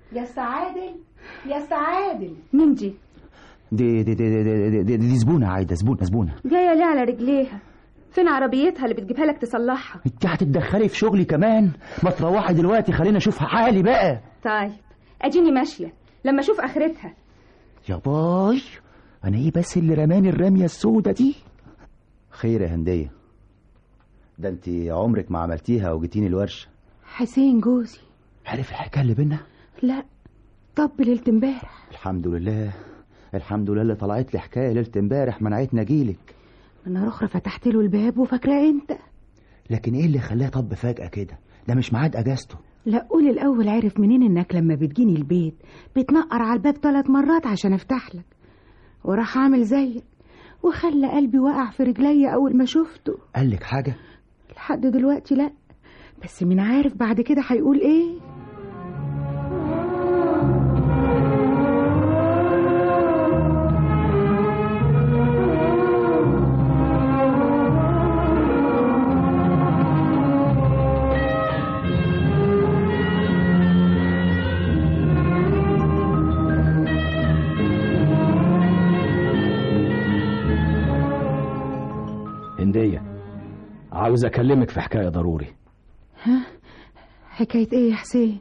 يا سعادل يا سعادل مين دي دي دي دي دي, دي, دي, دي زبونه عايده زبونه زبونه جايه ليه على رجليها فين عربيتها اللي بتجيبها لك تصلحها انت هتتدخلي في شغلي كمان ما تروحي دلوقتي خلينا اشوف حالي بقى طيب اديني ماشيه لما اشوف اخرتها يا باي انا ايه بس اللي رماني الرميه السودة دي خير يا هنديه ده انت عمرك ما عملتيها وجيتيني الورشه حسين جوزي عارف الحكايه اللي بينا لا طب ليلة امبارح الحمد لله الحمد لله اللي طلعت لي حكايه ليله امبارح منعتني اجيلك انا اخرى فتحت له الباب وفاكراه انت لكن ايه اللي خلاه طب فجاه كده ده مش ميعاد اجازته لا قول الاول عرف منين انك لما بتجيني البيت بتنقر على الباب ثلاث مرات عشان افتح لك وراح عامل زيك وخلى قلبي وقع في رجلي اول ما شفته قال لك حاجه لحد دلوقتي لا بس مين عارف بعد كده هيقول ايه هندية عاوز أكلمك في حكاية ضروري ها حكاية ايه يا حسين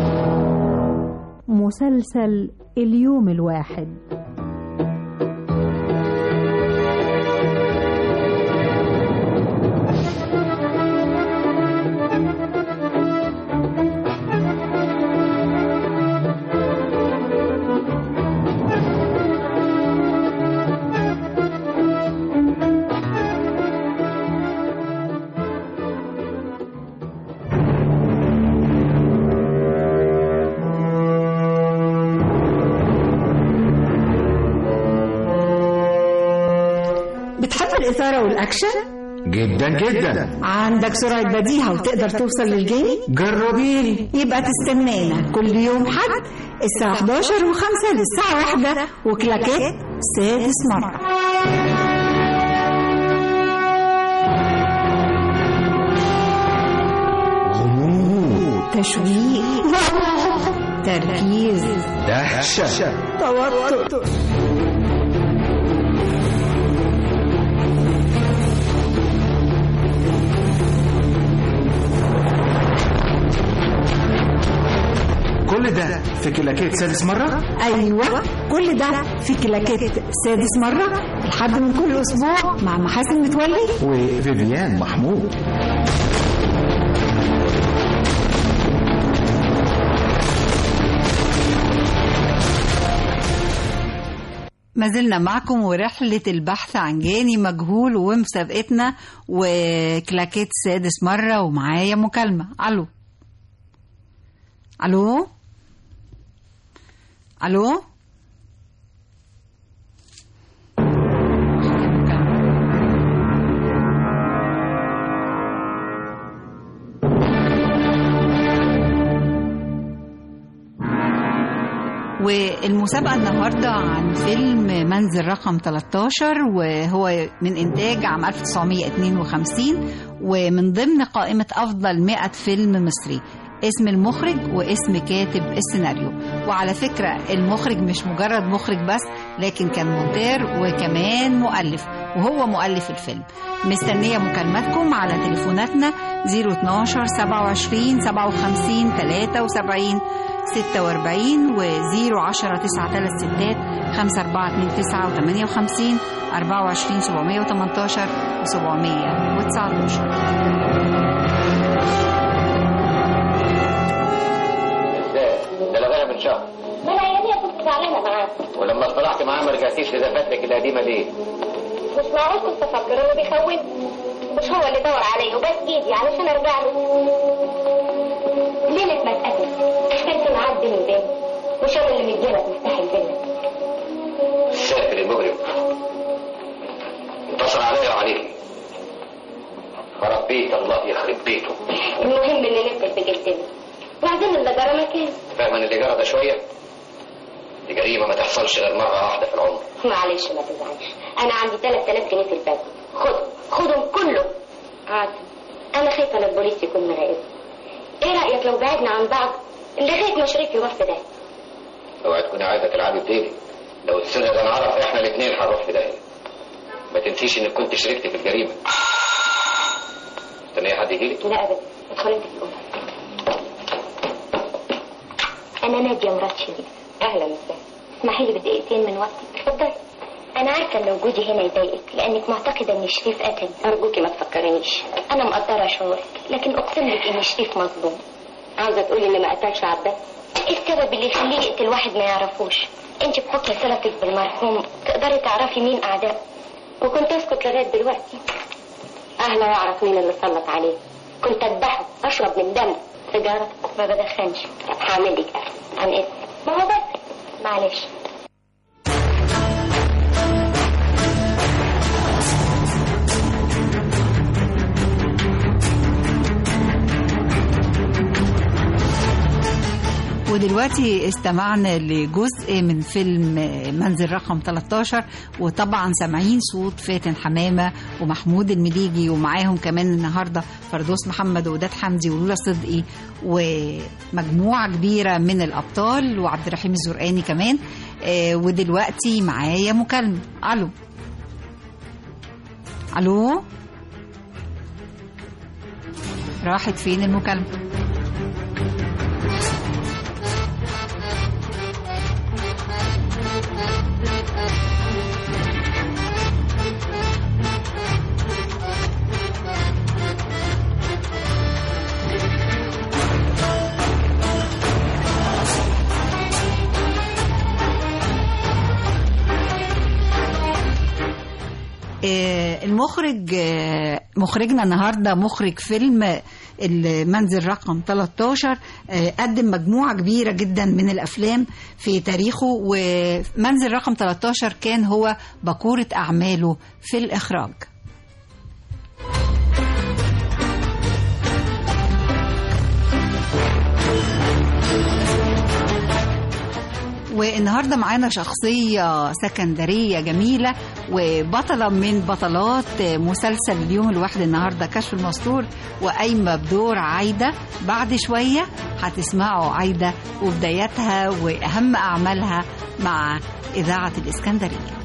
مسلسل اليوم الواحد بتحب الإثارة والأكشن؟ جدا جدا عندك سرعة بديهة وتقدر توصل للجاني؟ جربيلي يبقى تستنانا كل يوم حد الساعة 11 و5 للساعة 1 وكلاكيت سادس مرة غموض تشويق تركيز دهشة توتر كل ده في كلاكيت سادس مرة أيوة كل ده في كلاكيت سادس مرة لحد من كل أسبوع مع محاسن متولي وفيفيان محمود ما زلنا معكم ورحلة البحث عن جاني مجهول ومسابقتنا وكلاكيت سادس مرة ومعايا مكالمة ألو ألو ألو والمسابقة النهاردة عن فيلم منزل رقم 13 وهو من إنتاج عام 1952 ومن ضمن قائمة أفضل 100 فيلم مصري اسم المخرج واسم كاتب السيناريو وعلى فكرة المخرج مش مجرد مخرج بس لكن كان مونتير وكمان مؤلف وهو مؤلف الفيلم مستنية مكالماتكم على تليفوناتنا 012 27 57 73 46 و 010 936 5429 58 24 718 و 719 ده لغايه من شهر ما الاياميه كنت زعلانه معاه ولما اصطلحت معاه ما رجعتيش لدفاترك القديمه ليه؟ مش معقول كنت افكر انه بيخوني مش هو اللي دور عليا وبس ايدي علشان ارجع له ليله ما اتقتل كنت معدي من بيني مش انا اللي مديلك مفتاح الفيلا سافر المجرم انتصر عليا وعليك خرب بيت الله يخرب بيته المهم اني نزل بجلدنا وبعدين اللي جرى ما كان فاهم ان اللي جرى ده شويه دي جريمه ما تحصلش غير مره واحده في العمر معلش ما تزعلش انا عندي 3000 جنيه في البنك خد خدهم كله عادي انا خايفه ان البوليس يكون مراقبني ايه رايك لو بعدنا عن بعض لغايه ما شريك يروح في ده تكوني عايزه تلعبي بديلي لو السر ده انعرف احنا الاثنين هنروح في داهيه ما تنسيش انك كنت شركتي في الجريمه استني حد يجي لك لا ابدا ادخل انت في الاوضه انا ناديه مرات شريف اهلا وسهلا اسمحي لي بدقيقتين من وقتك اتفضلي انا عارفه ان وجودي هنا يضايقك لانك معتقده ان شريف قتل ارجوكي ما تفكرنيش انا مقدره شعورك لكن اقسم لك ان شريف مظلوم عاوزه تقولي ان ما قتلش عباس ايه السبب اللي يخليه يقتل واحد ما يعرفوش انت بحكم صلتك بالمرحوم تقدري تعرفي مين اعداء وكنت اسكت لغايه دلوقتي اهلا واعرف مين اللي سلط عليه كنت اذبحه اشرب من دمه سيجاره ما بدخنش طب هعمل لك اكل عن اذنك ما هو بس معلش ودلوقتي استمعنا لجزء من فيلم منزل رقم 13 وطبعا سامعين صوت فاتن حمامة ومحمود المليجي ومعاهم كمان النهاردة فردوس محمد ووداد حمدي ولولا صدقي ومجموعة كبيرة من الأبطال وعبد الرحيم الزرقاني كمان آه، ودلوقتي معايا مكالمة ألو ألو راحت فين المكالمة آه، المخرج آه، مخرجنا النهارده مخرج فيلم المنزل رقم 13 آه، قدم مجموعه كبيره جدا من الافلام في تاريخه ومنزل رقم 13 كان هو بقوره اعماله في الاخراج والنهارده معانا شخصية سكندرية جميلة وبطلة من بطلات مسلسل اليوم الواحد النهارده كشف المستور وقايمة بدور عايدة بعد شوية هتسمعوا عايدة وبداياتها وأهم أعمالها مع إذاعة الإسكندرية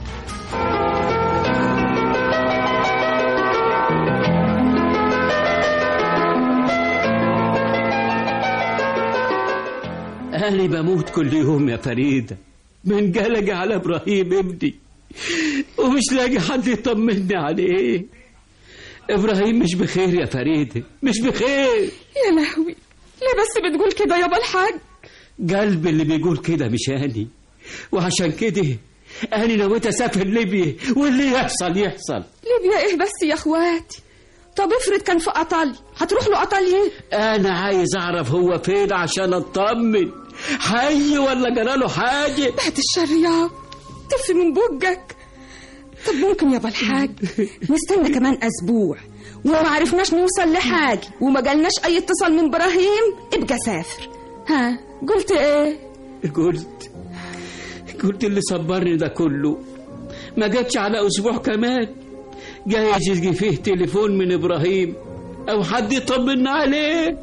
أنا بموت كل يوم يا فريدة من قلقي على إبراهيم ابني ومش لاقي حد يطمني عليه إبراهيم مش بخير يا فريدة مش بخير يا لهوي ليه بس بتقول كده يابا الحاج قلبي اللي بيقول كده مش أني وعشان كده أنا نويت أسافر ليبيا واللي يحصل يحصل ليبيا ايه بس يا اخواتي طب افرض كان في ايطاليا هتروح له ايطاليا أنا عايز أعرف هو فين عشان أطمن حي ولا جراله حاجة بعد الشر يا طف من بوجك طب ممكن يابا الحاج نستنى كمان اسبوع وما عرفناش نوصل لحاجه وما جالناش اي اتصال من ابراهيم ابقى سافر ها قلت ايه قلت قلت اللي صبرني ده كله ما جاتش على اسبوع كمان جايز يجي فيه تليفون من ابراهيم او حد يطمنا عليه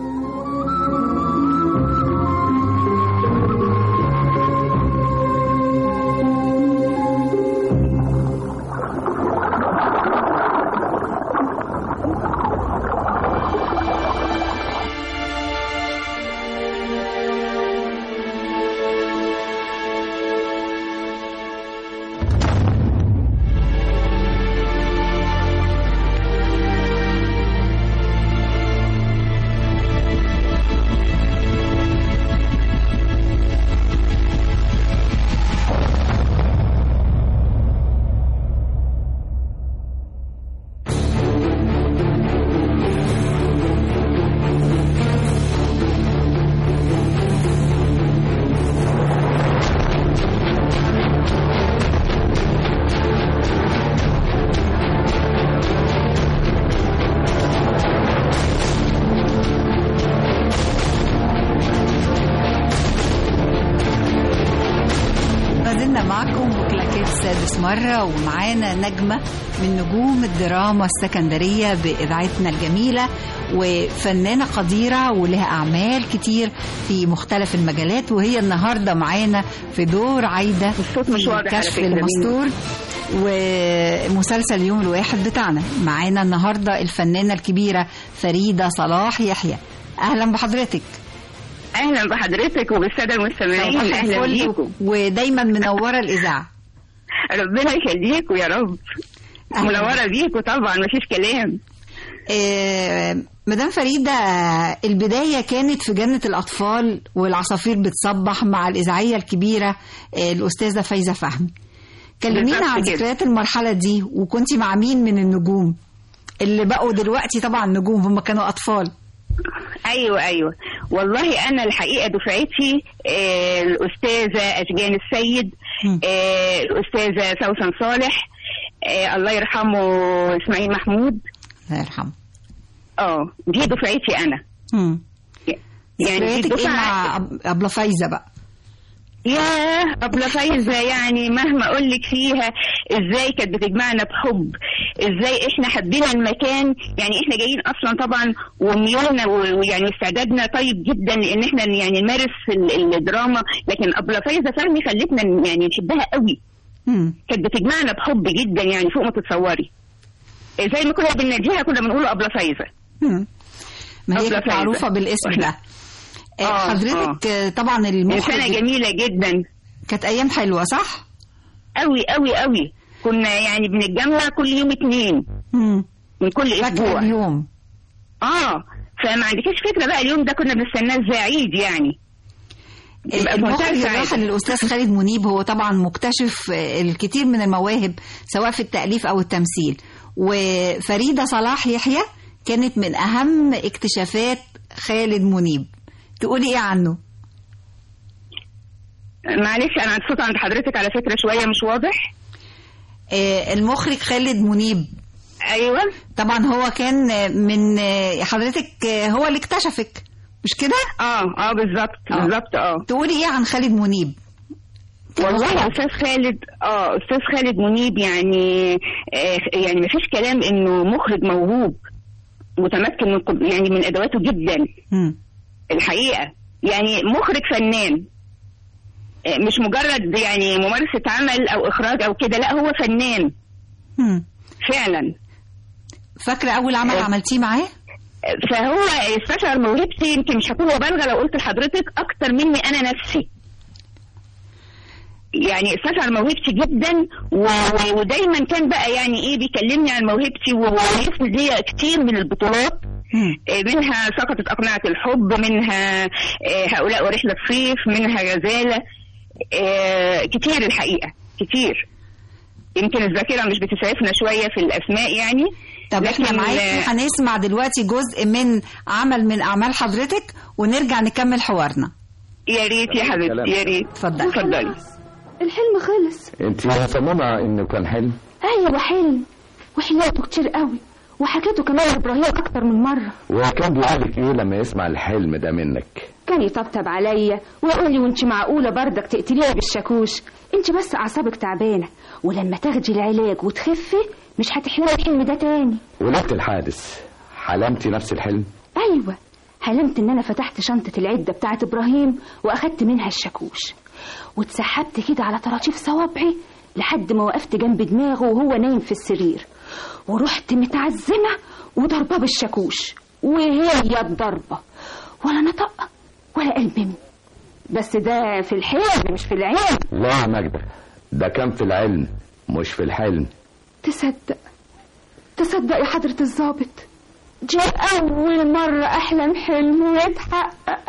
ما زلنا معكم وكلاكيت سادس مرة ومعانا نجمة من نجوم الدراما السكندرية بإذاعتنا الجميلة وفنانة قديرة ولها أعمال كتير في مختلف المجالات وهي النهاردة معانا في دور عايدة الصوت مش في واضح على كشف فكرة المستور ومسلسل يوم الواحد بتاعنا معانا النهاردة الفنانة الكبيرة فريدة صلاح يحيى أهلا بحضرتك اهلا بحضرتك وبالساده المستمعين صباح اهلا الفل بيكم ودايما منورة الإذاعة ربنا يخليكم يا رب منوره بيكم طبعا مفيش كلام آه، مدام فريدة البداية كانت في جنة الأطفال والعصافير بتصبح مع الإذاعية الكبيرة آه، الأستاذة فايزة فهمي كلمينا بالظبط عن كده. ذكريات المرحلة دي وكنتي مع مين من النجوم اللي بقوا دلوقتي طبعا نجوم هم كانوا أطفال ايوه ايوه والله انا الحقيقه دفعتي آه الاستاذه اشجان السيد آه الاستاذه سوسن صالح آه الله يرحمه اسماعيل محمود الله يرحمه اه دي دفعتي انا مم. يعني دي ذكرياتك إيه الدفعه مع أب- أبلة فايزة بقى ياه أبلة فايزة يعني مهما أقول لك فيها إزاي كانت بتجمعنا بحب إزاي إحنا حبينا المكان يعني إحنا جايين أصلا طبعا وميولنا و- ويعني استعدادنا طيب جدا لأن إحنا يعني نمارس ال- الدراما لكن أبلة فايزة فهمي خلتنا ن- يعني نحبها قوي كانت بتجمعنا بحب جدا يعني فوق ما تتصوري زي ما كنا بنناديها كنا بنقول أبلة فايزة مم. ما هي أبلة كانت فايزة. معروفة بالاسم ده آه، آه، حضرتك آه، طبعا المخرج إنسانة جميلة جدا كانت أيام حلوة صح؟ قوي قوي قوي كنا يعني بنتجمع كل يوم اتنين مم. من كل فاكرة اسبوع اليوم اه فما عندكيش فكره بقى اليوم ده كنا بنستناه ازاي عيد يعني يبقى في منتهى المخرج السعادة. الراحل الاستاذ خالد منيب هو طبعا مكتشف آه، الكثير من المواهب سواء في التاليف او التمثيل وفريده صلاح يحيى كانت من اهم اكتشافات خالد منيب تقولي ايه عنه معلش انا الصوت عند حضرتك على فكره شويه مش واضح آه، المخرج خالد منيب ايوه طبعا هو كان آه، من آه، حضرتك آه، هو اللي اكتشفك مش كده اه اه بالظبط بالظبط اه تقولي ايه عن خالد منيب والله استاذ خالد اه استاذ خالد منيب يعني آه يعني مفيش كلام انه مخرج موهوب متمكن من قد- يعني من ادواته جدا مم. الحقيقه يعني مخرج فنان آه، مش مجرد يعني ممارسه عمل او اخراج او كده لا هو فنان مم. فعلا فاكره اول عمل عملتيه معاه فهو استشعر موهبتي يمكن مش هكون مبالغه لو قلت لحضرتك اكتر مني انا نفسي يعني استشعر موهبتي جدا و... و- ودايما كان بقى يعني ايه بيكلمني عن موهبتي ويسند لي كتير من البطولات آه، منها سقطت أقنعة الحب منها آه، هؤلاء ورحلة صيف منها غزالة آه، كتير الحقيقة كتير يمكن الذاكرة مش بتسعفنا شوية في الأسماء يعني طب احنا لكن، معاكي آه، هنسمع دلوقتي جزء من عمل من اعمال حضرتك ونرجع نكمل حوارنا يا ريت يا حبيبتي يا ريت اتفضلي اتفضلي الحلم خلص انت مصممه انه كان حلم ايوه حلم وحياته كتير قوي وحكيته كمان لابراهيم اكتر من مره وكان بيقولك ايه لما يسمع الحلم ده منك كان يطبطب عليا ويقول لي وانت معقوله بردك تقتليها بالشاكوش انت بس اعصابك تعبانه ولما تاخدي العلاج وتخفي مش هتحلمي الحلم ده تاني وليله الحادث حلمتي نفس الحلم ايوه حلمت ان انا فتحت شنطه العده بتاعت ابراهيم واخدت منها الشاكوش واتسحبت كده على طراطيف صوابعي لحد ما وقفت جنب دماغه وهو نايم في السرير ورحت متعزمه وضرباه بالشاكوش وهي الضربه ولا نطق ولا قلب بس ده في الحلم مش في العين لا يا ماجدة ده كان في العلم مش في الحلم تصدق تصدق يا حضرة الضابط دي أول مرة أحلم حلم ويتحقق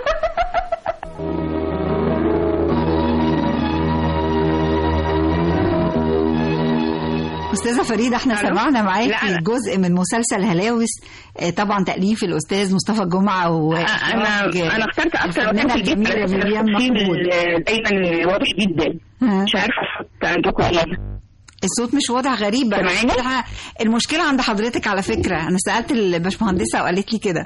استاذه فريده احنا ألو؟ سمعنا لا، معاكي أنا- جزء من مسلسل هلاوس آه، طبعا تاليف الاستاذ مصطفى جمعه و انا انا اخترت اكتر الفنانة وقت الجميله الجميلة مليان محمود دايما واضح جدا ها. مش عارفه الصوت عندكم ايه الصوت مش واضح غريب سامعيني؟ المشكلة- المشكله عند حضرتك على فكره انا سالت الباشمهندسه وقالت لي كده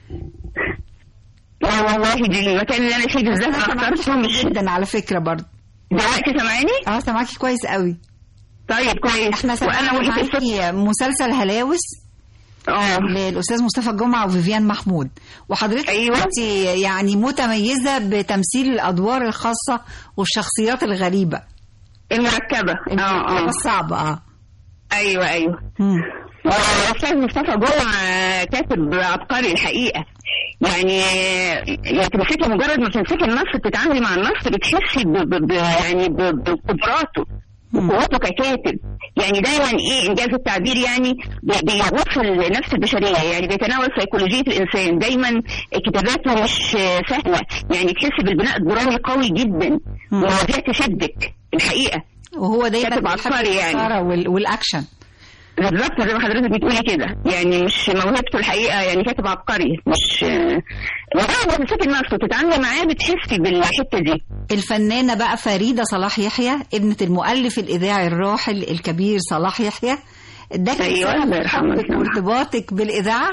لا والله دي المكان اللي انا فيه بالذات انا اخترته مش جدا على فكره برضه دلوقتي سامعاني؟ اه سامعاكي كويس قوي طيب كويس احنا وانا سمعنا وحده الصوت معاكي مسلسل هلاوس للاستاذ مصطفى الجمعه وفيفيان محمود وحضرتك أيوة. انت يعني متميزه بتمثيل الادوار الخاصه والشخصيات الغريبه المركبه اه اه الصعبه اه ايوه ايوه الاستاذ مصطفى جمعه كاتب عبقري الحقيقه يعني يعني تمسكي مجرد ما تمسكي النص بتتعاملي مع النص بتحسي ب ب ب يعني ب- بقدراته وقوته ككاتب يعني دايما ايه انجاز التعبير يعني بي- بيغوص النفس البشريه يعني بيتناول سيكولوجيه الانسان دايما كتاباته مش سهله يعني تحسي بالبناء الدرامي قوي جدا ومواضيع تشدك الحقيقه وهو دايما كاتب بيحب عبقري يعني الإثارة وال- والاكشن بالظبط زي ما حضرتك بتقولي كده يعني مش موهبته الحقيقه يعني كاتب عبقري مش مجرد ما تمسكي النص وتتعاملي معاه بتحسي بالحته دي الفنانه بقى فريده صلاح يحيى ابنه المؤلف الاذاعي الراحل الكبير صلاح يحيى ده كان أيوة، سبب الله يرحمه. حبك وارتباطك بالاذاعه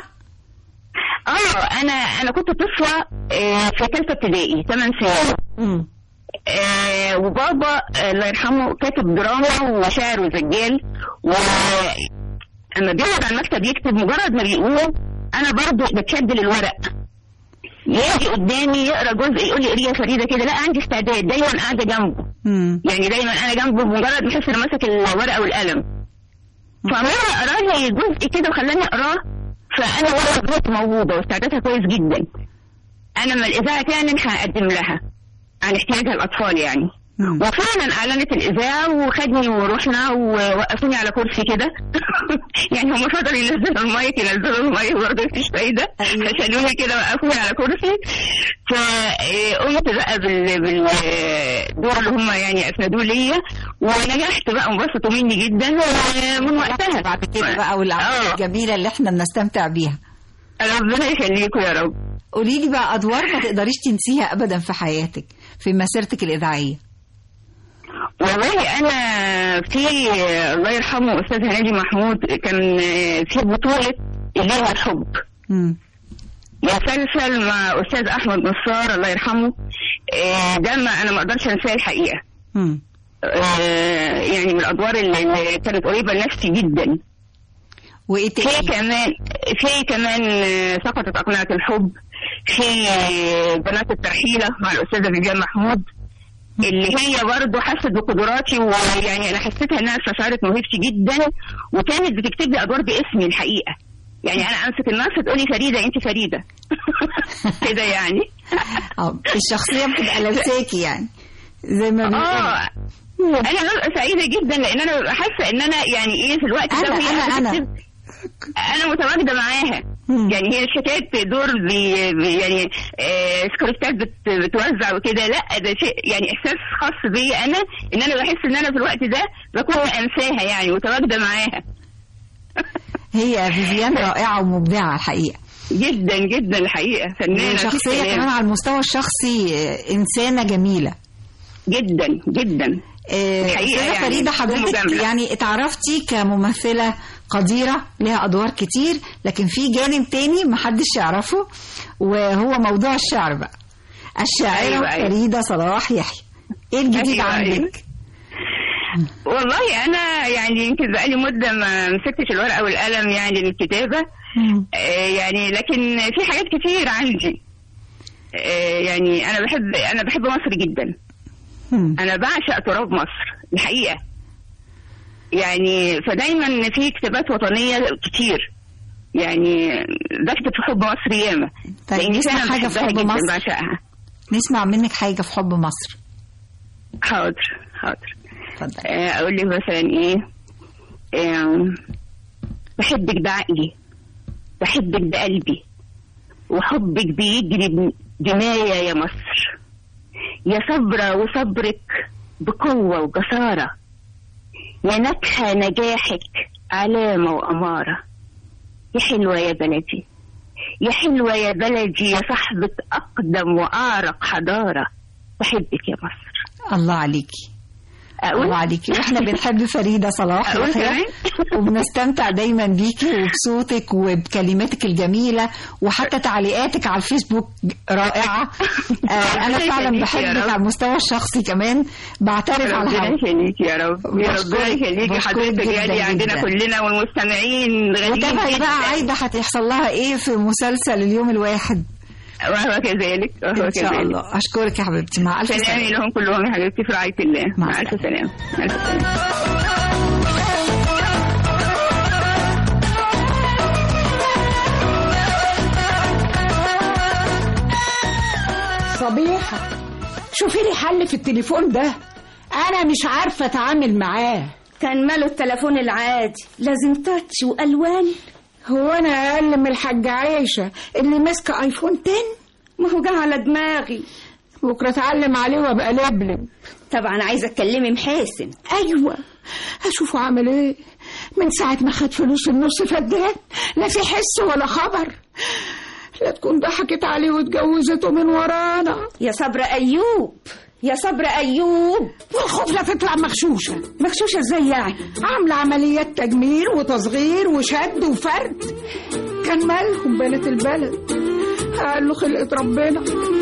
اه انا انا كنت طفله آه، في ثالثه ابتدائي 8 سنين آه وبابا آه، الله يرحمه كاتب دراما وشاعر وسجال و اما بيقعد على المكتب يكتب مجرد ما بيقوم انا برضه بتشد للورق يجي قدامي يقرا جزء يقول لي قري يا فريده كده لا عندي استعداد دايما قاعده جنبه يعني دايما انا جنبه بمجرد ما احس انه ماسك الورقه والقلم فمره قرا لي جزء كده وخلاني اقراه فانا ورقه بنت موهوبه واستعدادها كويس جدا انا لما الاذاعه تعلن هقدم لها عن احتياجها الاطفال يعني وفعلا اعلنت الاذاعه وخدني ورحنا ووقفوني على كرسي كده يعني هم فضلوا ينزلوا المايك ينزلوا المايك برضه مفيش فايده فشالوني كده وقفوني على كرسي فقمت بقى بال- بالدور اللي هم يعني اسندوه ليا ونجحت بقى وانبسطوا مني جدا ومن وقتها بعد كده بقى والاعمال الجميله اللي احنا بنستمتع بيها ربنا يخليكم يا رب قولي لي بقى ادوار ما تقدريش تنسيها ابدا في حياتك في مسيرتك الاذاعيه والله انا في الله يرحمه استاذ هنادي محمود كان في بطوله الليل الحب مسلسل مع استاذ احمد نصار الله يرحمه آه، ده ما انا ما اقدرش انساه الحقيقه آه، يعني من الادوار اللي اللي كانت قريبه لنفسي جدا وايه في كمان في كمان آه، سقطت اقنعه الحب في آه، بنات الترحيله مع الاستاذه فيفيان محمود اللي هي برضه حست بقدراتي ويعني انا حسيتها انها استشعرت موهبتي جدا وكانت بتكتب لي ادوار باسمي الحقيقه يعني انا امسك النص تقولي فريده انت فريده كده يعني اه الشخصيه بتبقى لابساكي يعني زي ما اه انا ببقى سعيده جدا لان انا ببقى حاسه ان انا يعني ايه في الوقت ده أنا- وهي أنا- أنا. بتكتب- انا متواجده معاها يعني هي مش حكايه دور بي بي يعني آه سكريبتات بت بتوزع وكده لا ده شيء يعني احساس خاص بيا انا ان انا بحس ان انا في الوقت ده بكون انساها يعني متواجده معاها هي فيفيان رائعه ومبدعه الحقيقه جدا جدا الحقيقه فنانه شخصيه مفيش كلام. كمان على المستوى الشخصي آه، انسانه جميله جدا جدا الحقيقة أستاذة يعني فريدة بدون حضرتك مجاملة. يعني اتعرفتي كممثلة قديرة لها أدوار كتير لكن في جانب تاني محدش يعرفه وهو موضوع الشعر بقى الشاعرة أيوة، أيوة. فريدة صلاح يحيى ايه الجديد أيوة، أيوة. عندك؟ والله انا يعني يمكن بقالي مده ما مسكتش الورقه والقلم يعني للكتابه آه يعني لكن في حاجات كتير عندي آه يعني انا بحب انا بحب مصر جدا انا بعشق تراب مصر الحقيقه يعني فدايما في كتابات وطنيه كتير يعني بكتب في حب مصر ياما طيب لأني نسمع فعلاً حاجة في بحبها حب جداً، مصر. بعشقها نسمع منك حاجة في حب مصر حاضر حاضر آه، اقول لك مثلا ايه آم، بحبك بعقلي بحبك بقلبي وحبك بيجري دمايا يا مصر يا صبرة وصبرك بقوة وجسارة يا نجحة نجاحك علامة وأمارة يا حلوة يا بلدي يا حلوة يا بلدي يا صاحبة أقدم وأعرق حضارة بحبك يا مصر الله عليكي برافو عليكي واحنا بنحب فريده صلاح أقول الحقيقة. كمان؟ وبنستمتع دايما بيكي وبصوتك وبكلماتك الجميله وحتى تعليقاتك على الفيسبوك رائعه آه انا ربنا فعلا يخليكي يا بحبك رب. على المستوى الشخصي كمان بعترف على ربنا حاجه يخليكي يا رب يا ربنا بشكرك- يخليكي بشكرك حضرتك جداً يعني عندنا جداً. كلنا والمستمعين غاليين وتابعي جداً. بقى عايده هتحصل لها ايه في مسلسل اليوم الواحد وهو كذلك وهو ان شاء كذلك الله اشكرك يا حبيبتي مع الف سلامي سلامه لهم كلهم يا حبيبتي في رعاية الله مع مع ألف سلامة ألف سلامة صبيحة شوفي لي حل في التليفون ده أنا مش عارفة أتعامل معاه كان ماله التليفون العادي لازم تاتش والوان هو أنا أقل من الحاجة عايشة اللي ماسكة أيفون 10 ما هو جه على دماغي بكرة أتعلم عليه وأبقى لبلب طبعا عايزه تكلمي محاسن أيوة هشوفه عامل إيه من ساعة ما خد فلوس النص فدان لا في حس ولا خبر لا تكون ضحكت عليه واتجوزته من ورانا يا صبر ايوب يا صبر ايوب والخوف لا تطلع مغشوشة مغشوشه ازاي يعني عاملة عمليات تجميل وتصغير وشد وفرد كان مالهم بنات البلد قال له خلقة ربنا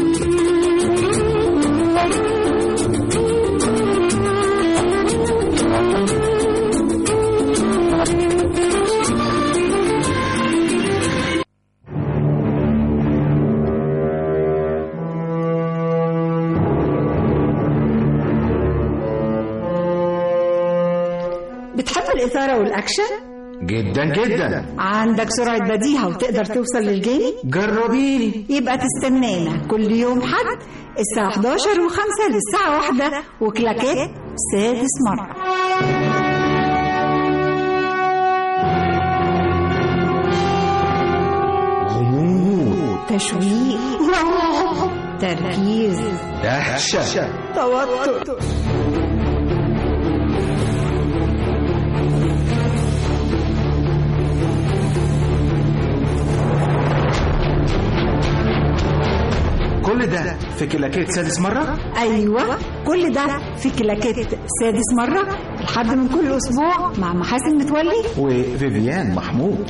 بتحب الاثاره والاكشن جدا جدا عندك سرعه بديهه وتقدر توصل للجاني جربيني يبقى تستنانا كل يوم حد الساعة 11 و5 للساعة 1 وكلاكات سادس مرة غموض تشويق تركيز دهشة توتر كل ده في كلاكيت سادس مرة أيوة كل ده في كلاكات سادس مرة لحد من كل أسبوع مع محاسن متولي وفيفيان محمود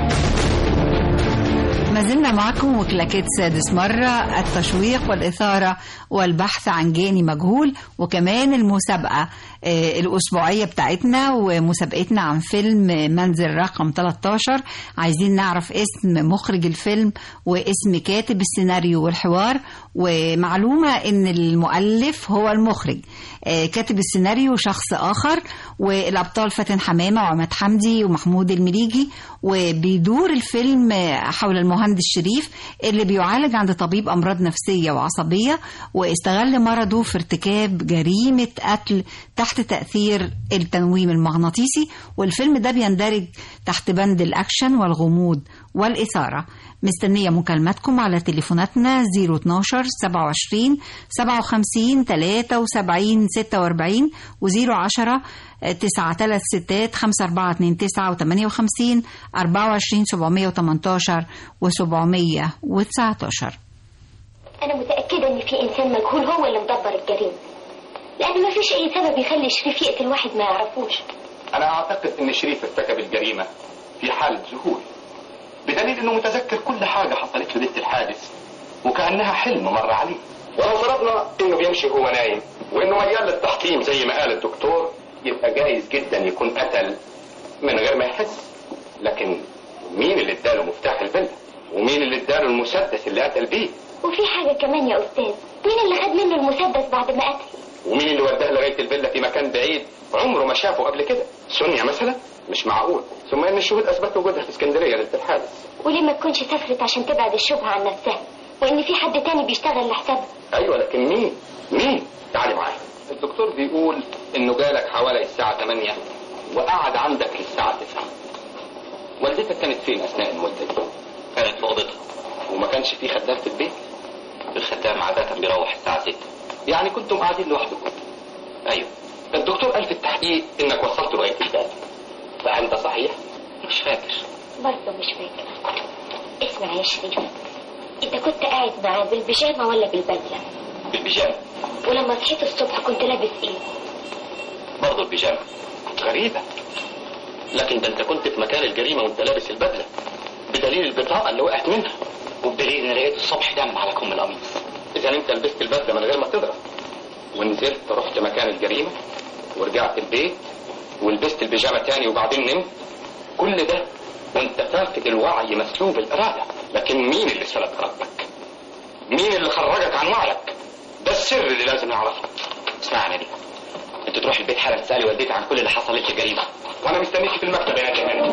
ما زلنا معكم وكلاكيت سادس مرة التشويق والإثارة والبحث عن جاني مجهول وكمان المسابقة آه، الأسبوعية بتاعتنا ومسابقتنا عن فيلم منزل رقم 13 عايزين نعرف اسم مخرج الفيلم واسم كاتب السيناريو والحوار ومعلومة إن المؤلف هو المخرج آه، كاتب السيناريو شخص آخر والأبطال فاتن حمامة وعماد حمدي ومحمود المليجي وبيدور الفيلم حول المهندس شريف اللي بيعالج عند طبيب أمراض نفسية وعصبية واستغل مرضه في ارتكاب جريمة قتل تحت تأثير التنويم المغناطيسي والفيلم ده بيندرج تحت بند الأكشن والغموض والإثارة مستنية مكالماتكم على تليفوناتنا 012 27 57 73 46 و010 تسعة تلات ستات خمسة أربعة اتنين تسعة وتمانية وخمسين أربعة وعشرين سبعمية وتمنتاشر وسبعمية وتسعتاشر أنا متأكدة إن في إنسان مجهول هو اللي مدبر الجريمة لأن مفيش أي سبب يخلي شريف يقتل واحد ما يعرفوش أنا أعتقد إن شريف ارتكب الجريمة في حالة ذهول بدليل إنه متذكر كل حاجة حصلت له ليلة الحادث وكأنها حلم مر عليه ولو فرضنا إنه بيمشي وهو نايم وإنه ميال للتحطيم زي ما قال الدكتور يبقى جايز جدا يكون قتل من غير ما يحس لكن مين اللي اداله مفتاح الفيلا ومين اللي اداله المسدس اللي قتل بيه وفي حاجة كمان يا أستاذ مين اللي خد منه المسدس بعد ما قتل ومين اللي وداه لغايه الفيلا في مكان بعيد عمره ما شافه قبل كده سونيا مثلا مش معقول ثم ان الشهود اثبتوا وجودها في اسكندريه ليله الحادث وليه ما تكونش سافرت عشان تبعد الشبهة عن نفسها وإن في حد تاني بيشتغل لحسابها ايوه لكن مين مين تعالي معايا الدكتور بيقول انه جالك حوالي الساعه 8 وقعد عندك للساعه 9 والدتك كانت فين اثناء المده دي كانت في اوضتها وما كانش في خدام في البيت الخدام عاده بيروح الساعه 6 يعني كنتم قاعدين لوحدكم ايوه الدكتور قال في التحقيق انك وصلت لغايه الباب فهل ده صحيح مش فاكر برضه مش فاكر اسمع يا شريف انت كنت قاعد معاه بالبيجامه ولا بالبدله بالبيجامه ولما صحيت الصبح كنت لابس ايه برضه البيجامه غريبه لكن ده انت كنت في مكان الجريمه وانت لابس البدله بدليل البطاقه اللي وقعت منها وبدليل ان لقيت الصبح دم على كم القميص اذا انت لبست البدله من غير ما تضرب ونزلت رحت مكان الجريمه ورجعت البيت ولبست البيجامه تاني وبعدين نمت كل ده وانت فاقد الوعي مسلوب الاراده لكن مين اللي سلب ارادتك مين اللي خرجك عن وعيك ده السر اللي لازم نعرفه اسمعني دي انت تروح البيت حالا تسالي والدتي عن كل اللي حصل لك الجريمه وانا مستنيك في المكتب يا جمال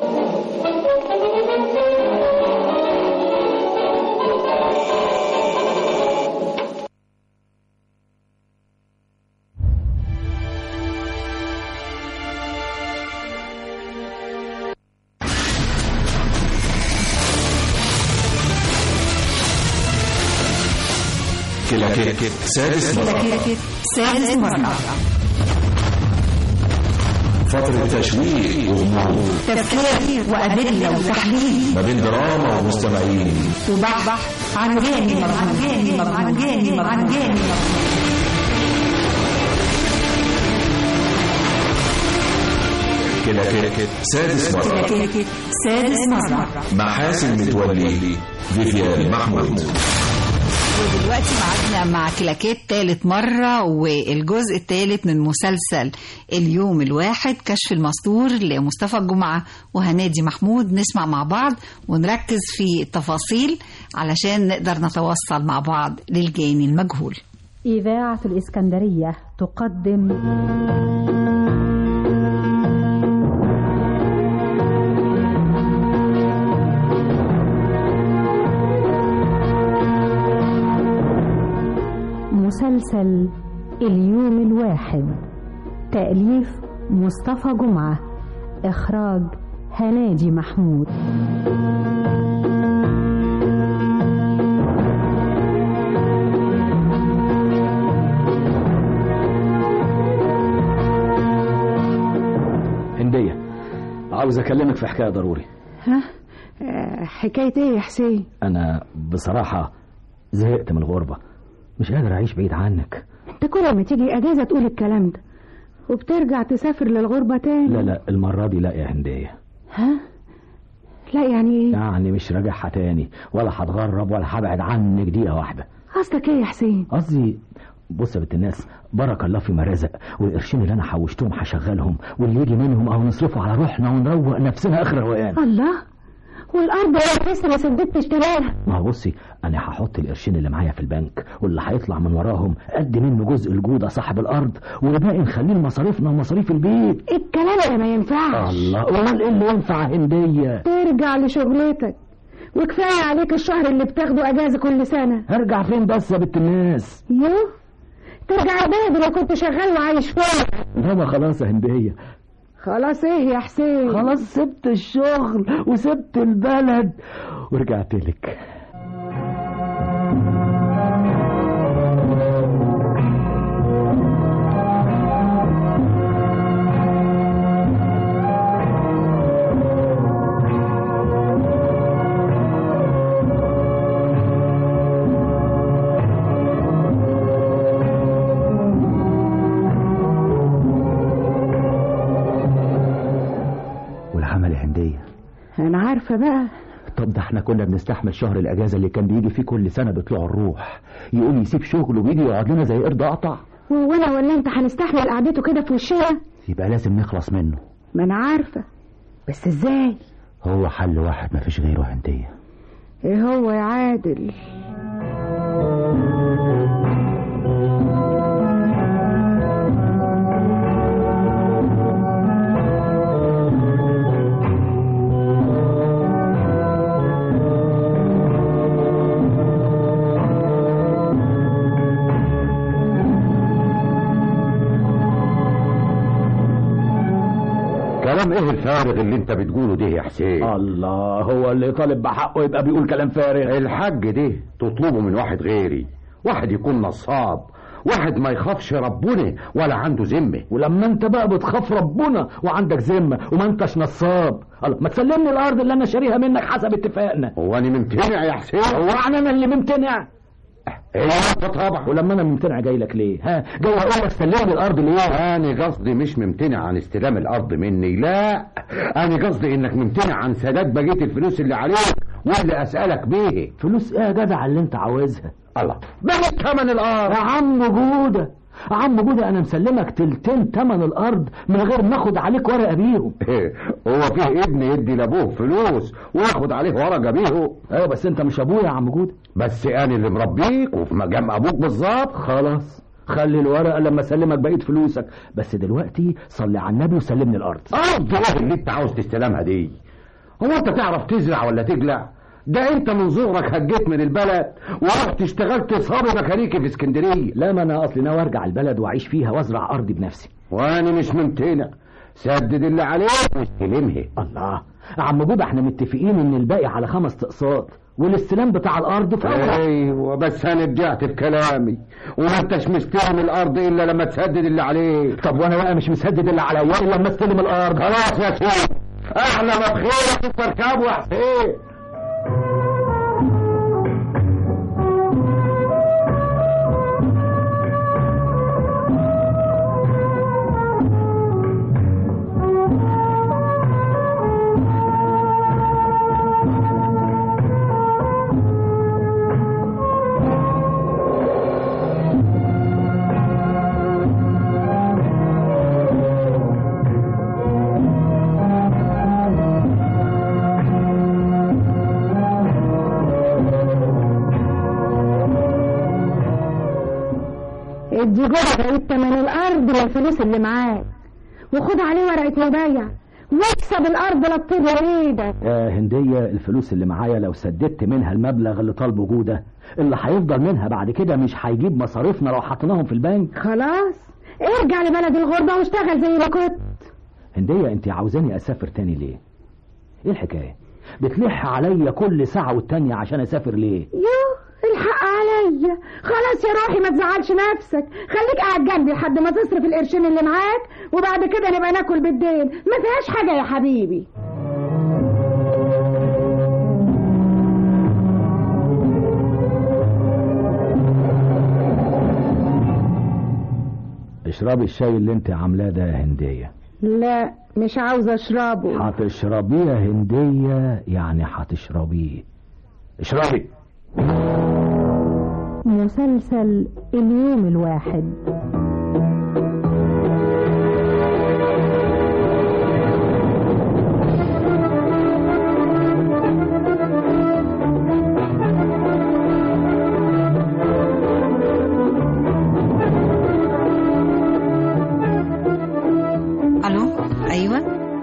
كلاكيت سادس مرة كلاكيت سادس مرة فترة تشويق وغموض تفكير وأدلة وتحليل ما بين دراما ومستمعين وبحث عن جاني عن جاني عن جاني عن جاني كلاكيت سادس مرة كلاكيت سادس مرة مع حاسن متولي فيفيان محمود ودلوقتي معادنا مع كلاكيت تالت مرة والجزء الثالث من مسلسل اليوم الواحد كشف المستور لمصطفى الجمعة وهنادي محمود نسمع مع بعض ونركز في التفاصيل علشان نقدر نتوصل مع بعض للجاني المجهول إذاعة الإسكندرية تقدم مسلسل اليوم الواحد تأليف مصطفى جمعة إخراج هنادي محمود هندية عاوز أكلمك في حكاية ضروري ها آه، حكاية ايه يا حسين أنا بصراحة زهقت من الغربة مش قادر أعيش بعيد عنك انت كل ما تيجي اجازة تقول الكلام ده وبترجع تسافر للغربة تاني لا لا المرة دي لا يا هندية ها لا يعني ايه يعني مش راجعها تاني ولا هتغرب ولا هبعد عنك دقيقة واحدة قصدك ايه يا حسين قصدي بص يا بنت الناس بارك الله فيما رزق والقرشين اللي انا حوشتهم هشغلهم واللي يجي منهم او نصرفه على روحنا ونروق نفسنا اخر روقان الله والارض اللي لسه ما سددتش تمامها ما هو بصي انا هحط القرشين اللي معايا في البنك واللي هيطلع من وراهم قد منه جزء الجودة صاحب الارض والباقي نخليه لمصاريفنا ومصاريف البيت الكلام ده ما ينفعش الله امال ايه اللي ينفع هندية ترجع لشغلتك وكفايه عليك الشهر اللي بتاخده اجازه كل سنه هرجع فين بس يا بنت الناس يوه ترجع البلد لو كنت شغال وعايش فيها لا ما خلاص يا هندية خلاص ايه يا حسين خلاص سبت الشغل وسبت البلد ورجعت لك والعمل يا هندية انا عارفه بقى طب ده احنا كنا بنستحمل شهر الاجازه اللي كان بيجي فيه كل سنه بطلوع الروح يقول يسيب شغله ويجي يقعد لنا زي قرد قطع وانا ولا انت هنستحمل قعدته كده في وشنا يبقى لازم نخلص منه ما انا عارفه بس ازاي هو حل واحد مفيش غيره هنديه ايه هو يا عادل كلام ايه الفارغ اللي انت بتقوله ده يا حسين الله هو اللي طالب بحقه يبقى بيقول كلام فارغ الحج ده تطلبه من واحد غيري واحد يكون نصاب واحد ما يخافش ربنا ولا عنده ذمه ولما انت بقى بتخاف ربنا وعندك ذمه وما انتش نصاب الله ما تسلمني الارض اللي انا شاريها منك حسب اتفاقنا هو انا ممتنع يا حسين هو انا اللي ممتنع ايوه طبعا ولما انا ممتنع جاي لك ليه ها جاي اقول لك سلمني الارض ليه انا قصدي مش ممتنع عن استلام الارض مني لا انا قصدي انك ممتنع عن سداد بقيه الفلوس اللي عليك واللي اسالك بيه فلوس ايه يا جدع اللي انت عاوزها الله بقت ثمن الارض يا عم جوده عم جوده انا مسلمك تلتين تمن الارض من غير ما اخد عليك ورقه بيهم هو فيه ابن يدي لابوه فلوس واخد عليه ورقه بيه ايوه بس انت مش ابويا يا عم جوده بس انا اللي مربيك وفي مقام ابوك بالظبط خلاص خلي الورقه لما اسلمك بقيه فلوسك بس دلوقتي صلي على النبي وسلمني الارض ارض ايه اللي انت عاوز تستلمها دي هو انت تعرف تزرع ولا تقلع ده انت من صغرك هجيت من البلد ورحت اشتغلت صابي ميكانيكي في اسكندريه لا ما انا اصلي ناوي ارجع البلد واعيش فيها وازرع ارضي بنفسي وانا مش ممتنع سدد اللي عليك واستلمها الله عم جوده احنا متفقين ان الباقي على خمس اقساط والاستلام بتاع الارض فورا ايوه بس انا رجعت في كلامي وما انتش مستلم الارض الا لما تسدد اللي عليك طب وانا بقى مش مسدد اللي عليا الا لما استلم الارض خلاص يا سيدي احلى ما بخيرك التركاب وحسين ادي جوه بقيت تمن الارض للفلوس اللي معاك وخد عليه ورقه مبايع واكسب الارض لا تطير ايدك يا هندية الفلوس اللي معايا لو سددت منها المبلغ اللي طالبه جودة اللي هيفضل منها بعد كده مش هيجيب مصاريفنا لو حطيناهم في البنك خلاص ارجع لبلد الغربه واشتغل زي ما كنت هندية انت عاوزاني اسافر تاني ليه ايه الحكاية بتلح عليا كل ساعة والتانية عشان اسافر ليه يوه الحق عليا خلاص يا روحي ما تزعلش نفسك خليك قاعد جنبي لحد ما تصرف القرشين اللي معاك وبعد كده نبقى ناكل بالدين ما فيهاش حاجه يا حبيبي اشربي الشاي اللي انت عاملاه ده يا هندية لا مش عاوزه اشربه هتشربيه يا هندية يعني هتشربيه اشربي مسلسل اليوم الواحد الو ايوه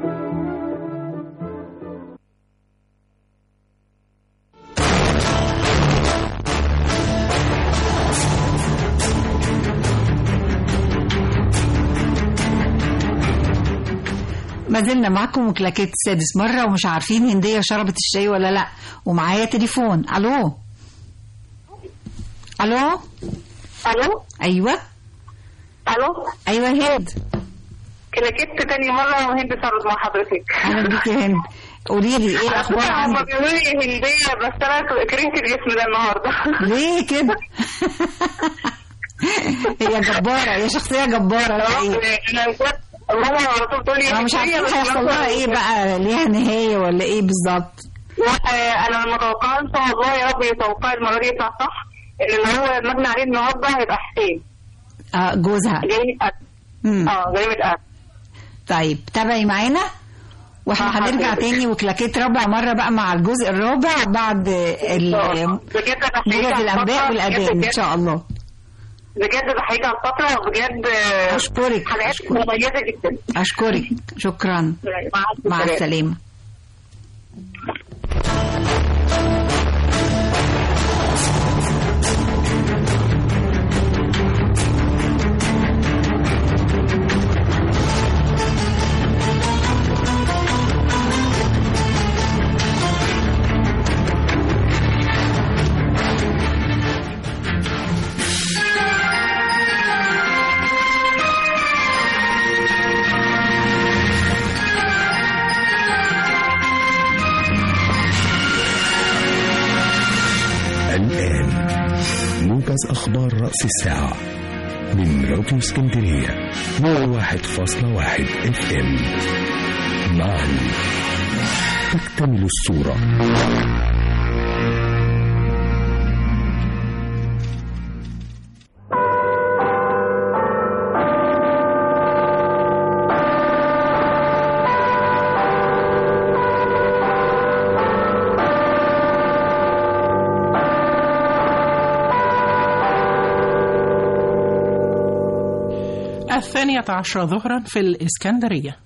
ما زلنا معكم وكلاكيت السادس مرة ومش عارفين هندية شربت الشاي ولا لا ومعايا تليفون الو الو الو ايوه الو ايوه هند كلاكيت تاني مرة وهند صارت مع حضرتك اهلا بيكي يا هند قولي لي ايه الاخبار هم عندك بيقولوا لي هندية بس انا كرهت الاسم ده النهارده ليه كده هي جبارة هي شخصية جبارة لا ايه انا بجد ماما على طول تقول لي أنا مش هندية، عارفين بس هيحصل لها أنا- ايه بقى ليها نهاية ولا ايه بالظبط لا آه، انا متوقعه ان شاء الله يا رب يتوقع المره دي يطلع صح ان اللي هو المجني عليه النهارده هيبقى حسين آه جوزها جريمه قتل مم. اه جريمه قتل طيب تابعي معانا واحنا آه، هنرجع حاضر. تاني وكلاكيت رابع مرة بقى مع الجزء الرابع بعد ال- بجد أنا بحييك موجز على الانباء الفترة، والاذان بجد ان شاء الله بجد بحييك على الفتره وبجد آه، اشكرك حلقات مميزه جدا اشكرك شكرا مع السلامة موجز أخبار رأس الساعة من راديو اسكندرية 101.1 اف ام معا تكتمل الصورة الثانية عشر ظهرا في الإسكندرية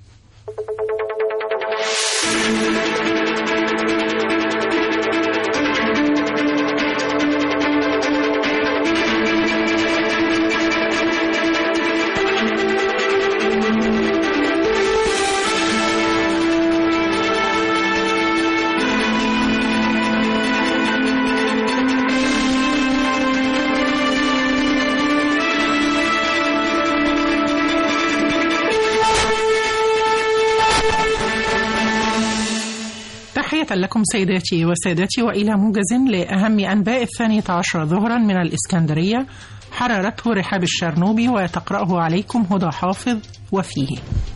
تحية لكم سيداتي وسادتي وإلى موجز لأهم أنباء الثانية عشر ظهرا من الإسكندرية حررته رحاب الشرنوبي وتقرأه عليكم هدى حافظ وفيه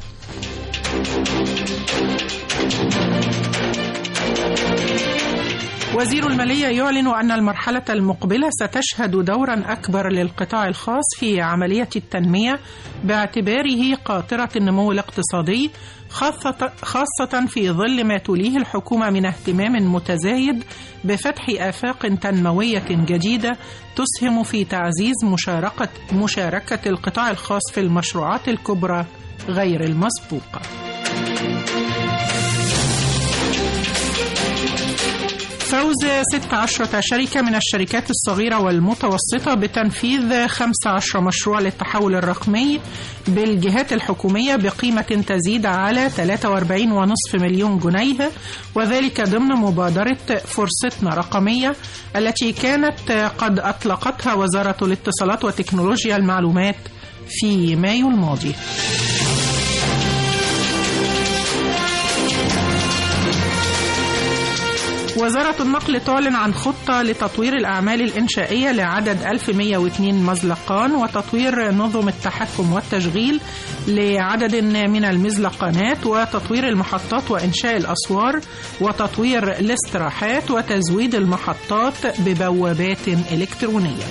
وزير المالية يعلن أن المرحلة المقبلة ستشهد دورا أكبر للقطاع الخاص في عملية التنمية باعتباره قاطرة النمو الاقتصادي خاصة, خاصة في ظل ما توليه الحكومة من اهتمام متزايد بفتح آفاق تنموية جديدة تسهم في تعزيز مشاركة, مشاركة القطاع الخاص في المشروعات الكبرى غير المسبوقة. فوز 16 شركة من الشركات الصغيرة والمتوسطة بتنفيذ 15 مشروع للتحول الرقمي بالجهات الحكومية بقيمة تزيد على 43.5 مليون جنيه وذلك ضمن مبادرة فرصتنا رقمية التي كانت قد أطلقتها وزارة الاتصالات وتكنولوجيا المعلومات في مايو الماضي. وزارة النقل تعلن عن خطة لتطوير الأعمال الإنشائية لعدد 1102 مزلقان وتطوير نظم التحكم والتشغيل لعدد من المزلقانات وتطوير المحطات وإنشاء الأسوار وتطوير الاستراحات وتزويد المحطات ببوابات إلكترونية.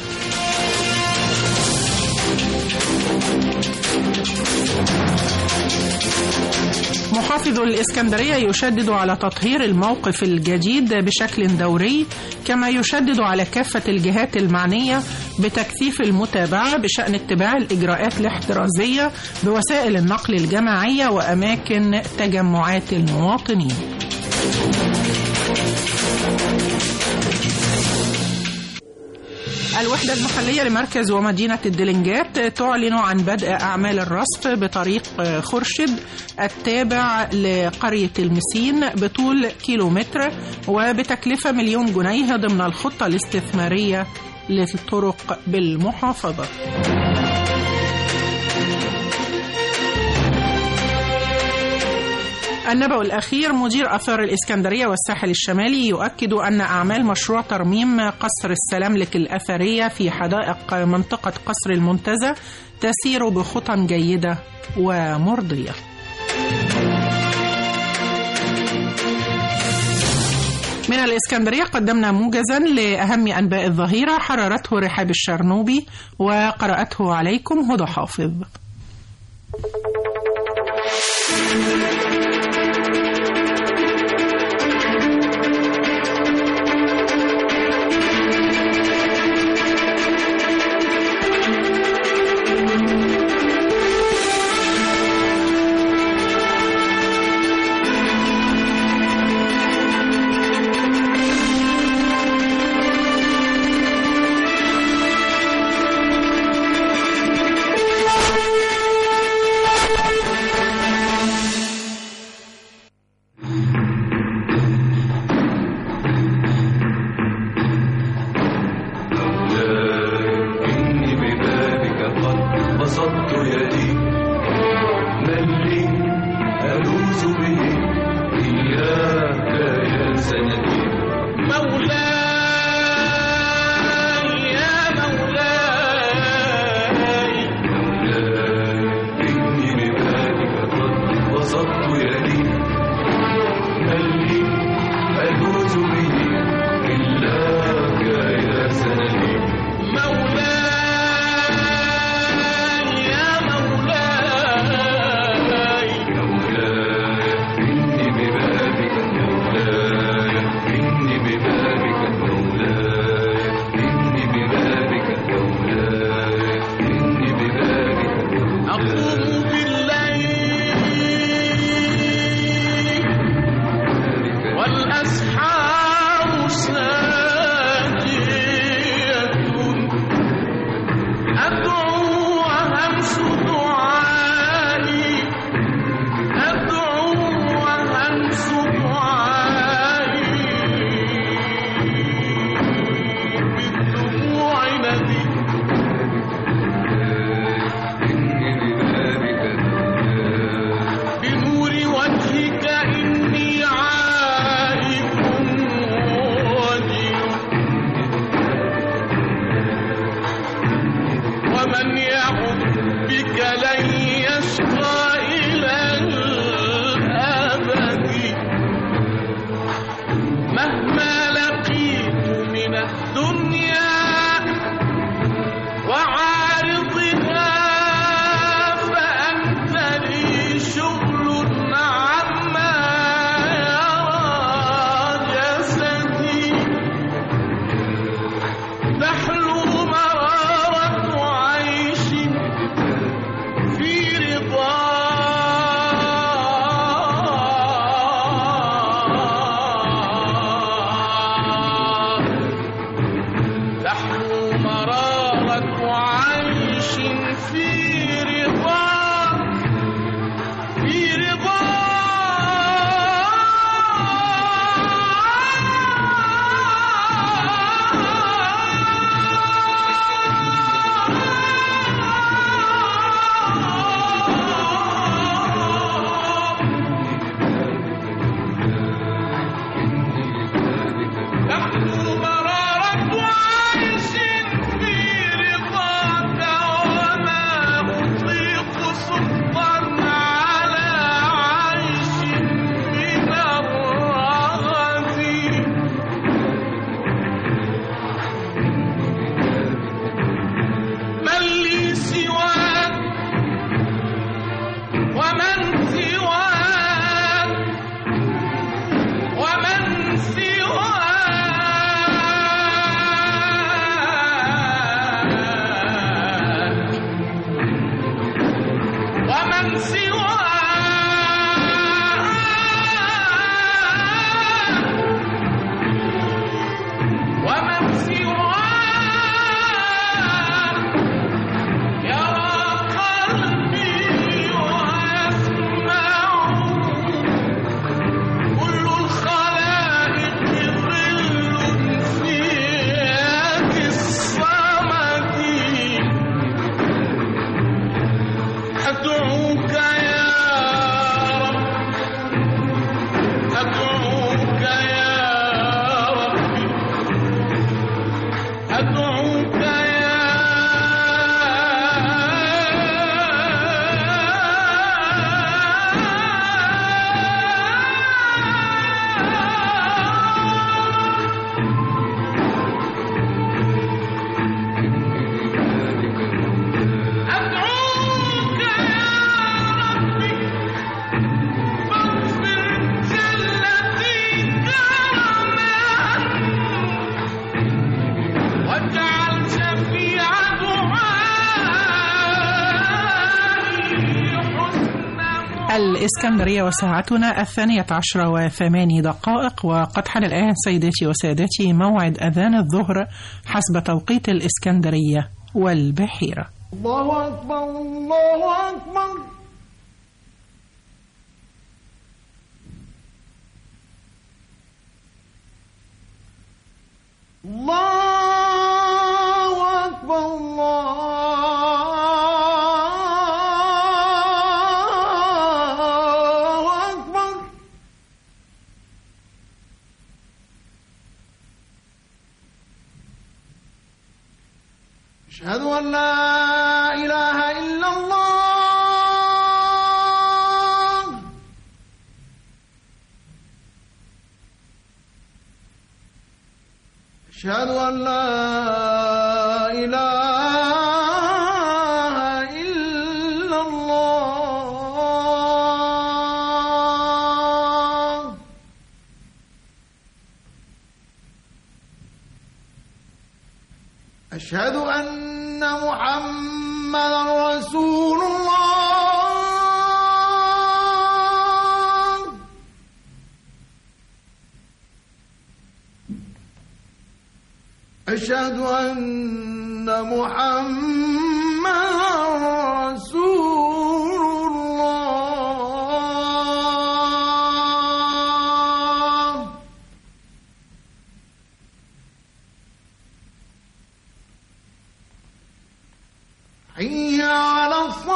محافظ الإسكندرية يشدد على تطهير الموقف الجديد بشكل دوري كما يشدد على كافة الجهات المعنية بتكثيف المتابعة بشأن اتباع الإجراءات الاحترازية بوسائل النقل الجماعية وأماكن تجمعات المواطنين. الوحدة المحلية لمركز ومدينة الدلنجات تعلن عن بدء أعمال الرصف بطريق خرشد التابع لقرية المسين بطول كيلومتر وبتكلفة مليون جنيه ضمن الخطة الاستثمارية للطرق بالمحافظة. النبأ الأخير مدير آثار الإسكندرية والساحل الشمالي يؤكد أن أعمال مشروع ترميم قصر السلاملك الأثرية في حدائق منطقة قصر المنتزه تسير بخطى جيدة ومرضية. من الإسكندرية قدمنا موجزا لأهم أنباء الظهيرة حررته رحاب الشرنوبي وقرأته عليكم هدى حافظ. إني ببابك قد بسطت يدي من لي ألوذ به إياك يا سندي مولاي يا مولاي العشق إلى الأبد مهما لقيت من الدنيا وعارضها فأنت لي شغل عما يرى جسدي تحلو مرارة عيش في رضا تحلو مرارة عيش في رضا في رضا تحلو مرارة عيش في رضاك وما أطيق سخطا على عيش من الرغد من لي سواك ومن سواك ومن سواك ومن سواك ومن سواك يرى قلبي ويسمع كل الخلائق ظل في يد الصمد أدعوك يا رب أدعوك يا ربي أدعوك أدعوك يا ربي فاغفر جلتي كرما واجعل شفيع الإسكندرية وساعتنا الثانية عشرة وثماني دقائق وقد حان الآن سيداتي وسادتي موعد أذان الظهر حسب توقيت الإسكندرية والبحيرة الله أكبر الله أكبر الله أكبر الله أكبر أشهد أن لا إله إلا الله أشهد أن لا إله إلا الله أشهد أن محمدا رسول الله أشهد أن محمدا رسول الله حي على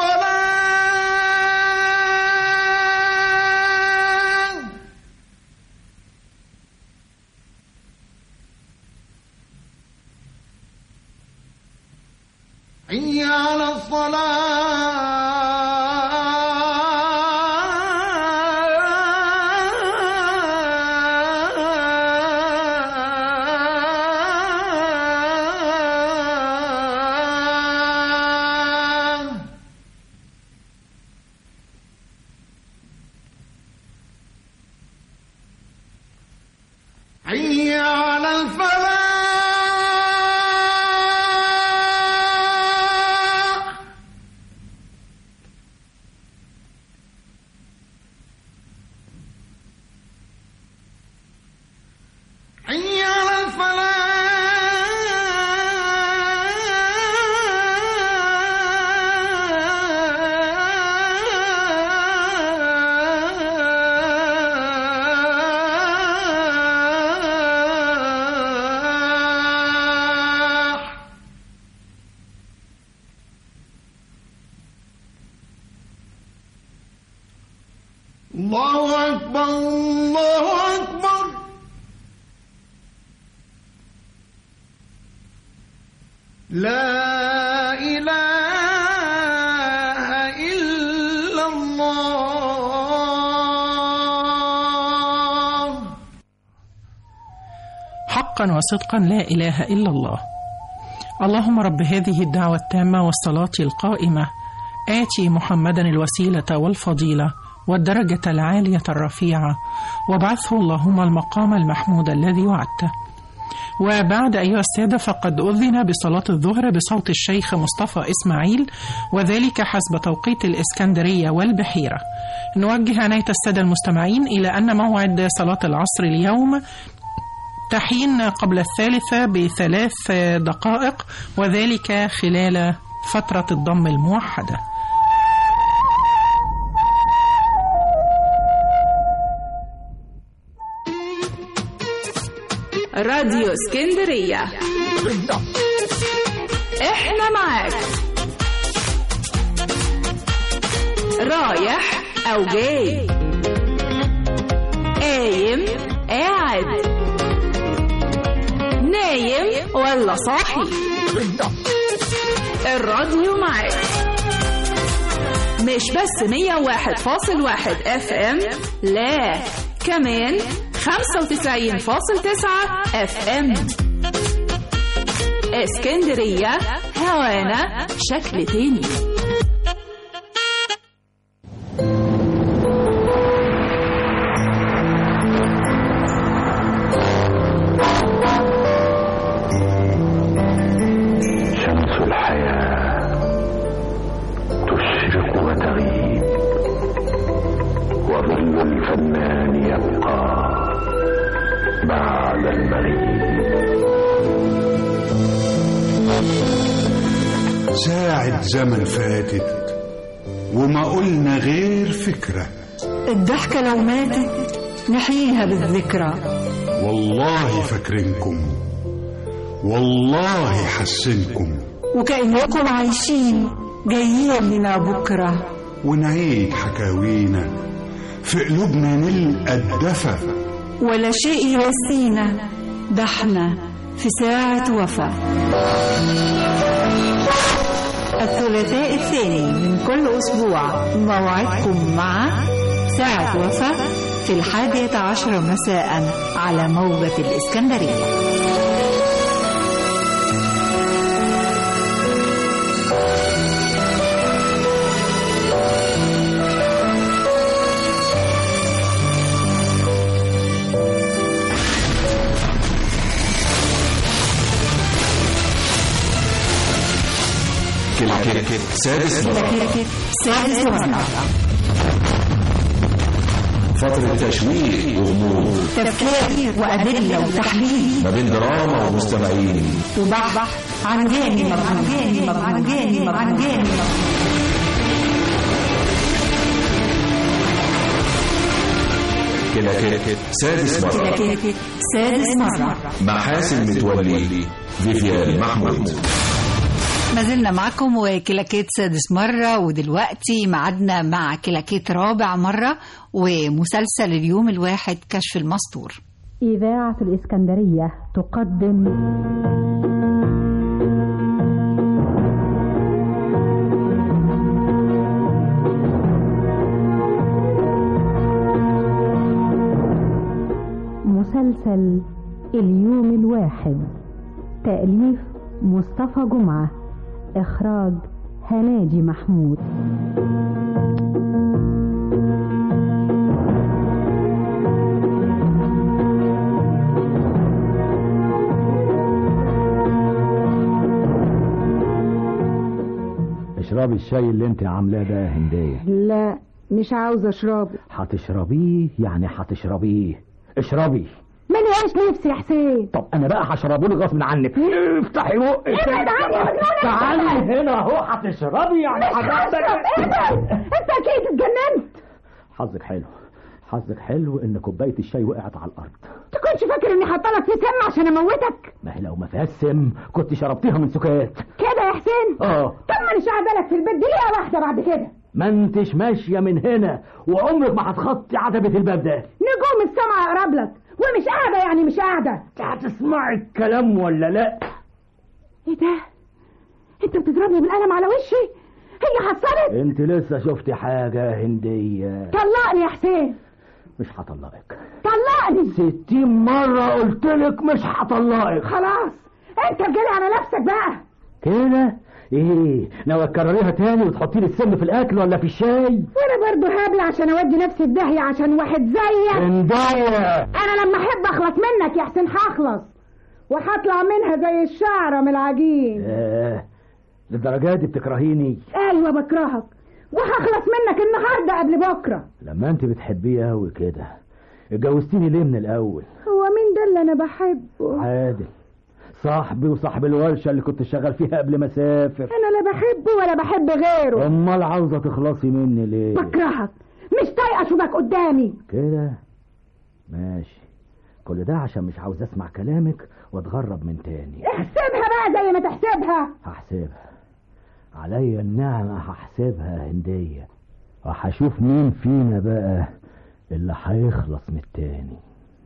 الصلاة حي على الفلاح حي على الفلاح الله أكبر الله أكبر لا إله إلا الله حقا وصدقا لا إله إلا الله اللهم رب هذه الدعوة التامة والصلاة القائمة آتي محمدا الوسيلة والفضيلة والدرجة العالية الرفيعة وابعثه اللهم المقام المحمود الذي وعدته وبعد أيها السادة فقد أذن بصلاة الظهر بصوت الشيخ مصطفى إسماعيل وذلك حسب توقيت الإسكندرية والبحيرة نوجه عناية السادة المستمعين إلى أن موعد صلاة العصر اليوم تحين قبل الثالثة بثلاث دقائق وذلك خلال فترة الضم الموحدة راديو اسكندرية احنا معاك رايح او جاي قايم قاعد نايم ولا صاحي الراديو معاك مش بس 101.1 اف ام لا كمان 95.9 اف ام اسكندرية هوانا شكل تاني شمس الحياة تشرق وتغيب وظل الفنان يبقى بعد المغيب ساعة زمن فاتت وما قلنا غير فكرة الضحكة لو ماتت نحييها بالذكرى والله فاكرينكم والله حسنكم وكأنكم عايشين جايين لنا بكرة ونعيد حكاوينا في قلوبنا نلقى الدفى ولا شيء يواسينا ده احنا في ساعة وفا الثلاثاء الثاني من كل أسبوع موعدكم مع ساعة وفا في الحادية عشر مساء على موجة الإسكندرية كلاكيت سادس مرة كلاكيت سادس مرة فترة تشويق وغموض تفكير وأدلة وتحليل ما بين دراما ومستمعين وبحث عن جانب عن جانب عن جانب عن جانب كلاكيت سادس مرة كلاكيت سادس مرة مع حاسم متولي فيفيان محمود ما زلنا معكم وكلاكيت سادس مرة ودلوقتي معدنا مع كلاكيت رابع مرة ومسلسل اليوم الواحد كشف المستور إذاعة الإسكندرية تقدم مسلسل اليوم الواحد تأليف مصطفى جمعة إخراج هناجي محمود الشاي اللي انت عاملاه ده يا هندية لا مش عاوزة اشربه هتشربيه يعني هتشربيه اشربي ملياش نفسي يا حسين طب انا بقى هشربه لك غصب عنك افتحي بقك ابعد عني يا مجنونة تعالي هنا اهو هتشربي يعني مش هشرب ابعد انت اكيد اتجننت حظك حلو حظك حلو ان كوبايه الشاي وقعت على الارض تكونش فاكر اني حاطه لك في سم عشان اموتك ما هي لو ما فيهاش سم كنت شربتيها من سكات كده يا حسين اه طب ما انا قاعده لك في البيت دي ليه واحده بعد كده ما انتش ماشيه من هنا وعمرك ما هتخطي عتبه الباب ده نجوم السما اقرب لك ومش قاعده يعني مش قاعده هتسمعي الكلام ولا لا ايه ده انت بتضربني بالقلم على وشي هي حصلت انت لسه شفتي حاجه هنديه طلقني يا حسين مش هطلقك طلقني ستين مرة قلت لك مش هطلقك خلاص انت رجالي على نفسك بقى كده ايه ناوي تكرريها تاني وتحطي لي السم في الاكل ولا في الشاي وانا برضه هابله عشان اودي نفسي في داهيه عشان واحد زيك هندية انا لما احب اخلص منك يا حسين هخلص وهطلع منها زي الشعره من العجين آه للدرجة دي بتكرهيني ايوه بكرهك وهخلص منك النهارده قبل بكره لما انت بتحبيه قوي كده اتجوزتيني ليه من الاول هو مين ده اللي انا بحبه عادل صاحبي وصاحب الورشه اللي كنت شغال فيها قبل ما اسافر انا لا بحبه ولا بحب غيره امال عاوزه تخلصي مني ليه بكرهك مش طايقه اشوفك قدامي كده ماشي كل ده عشان مش عاوز اسمع كلامك واتغرب من تاني احسبها بقى زي ما تحسبها هحسبها عليا النعمة هحسبها هندية وهشوف مين فينا بقى اللي هيخلص من التاني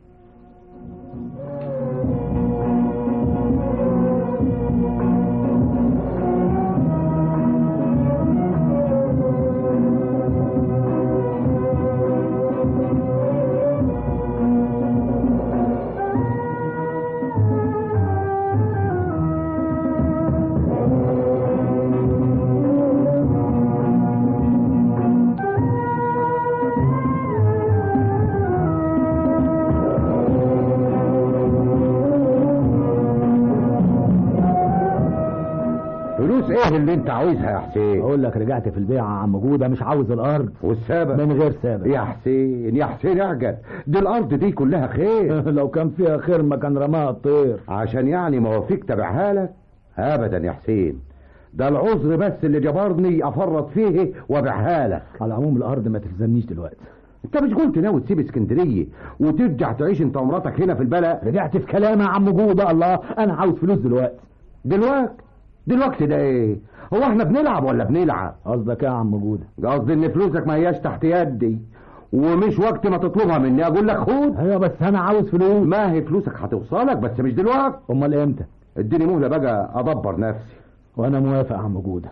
فلوس ايه اللي انت عاوزها يا حسين اقول لك رجعت في البيعة يا عم جودة مش عاوز الارض والسبب من غير سبب يا حسين يا حسين اعجل دي الارض دي كلها خير لو كان فيها خير ما كان رماها الطير عشان يعني موافيك تبعها لك ابدا يا حسين ده العذر بس اللي جبرني افرط فيه وابيعها لك على العموم الارض ما تلزمنيش دلوقتي انت مش كنت ناوي تسيب اسكندريه وترجع تعيش انت ومراتك هنا في البلد رجعت في كلامي يا عم جودة الله انا عاوز فلوس دلوقتي دلوقتي دلوقتي ده ايه هو احنا بنلعب ولا بنلعب قصدك ايه يا عم جودة قصدي ان فلوسك ما هياش تحت يدي ومش وقت ما تطلبها مني اقول لك خد ايوه بس انا عاوز فلوس ما هي فلوسك هتوصلك بس مش دلوقتي امال امتى اديني مهله بقى ادبر نفسي وانا موافق يا عم جودة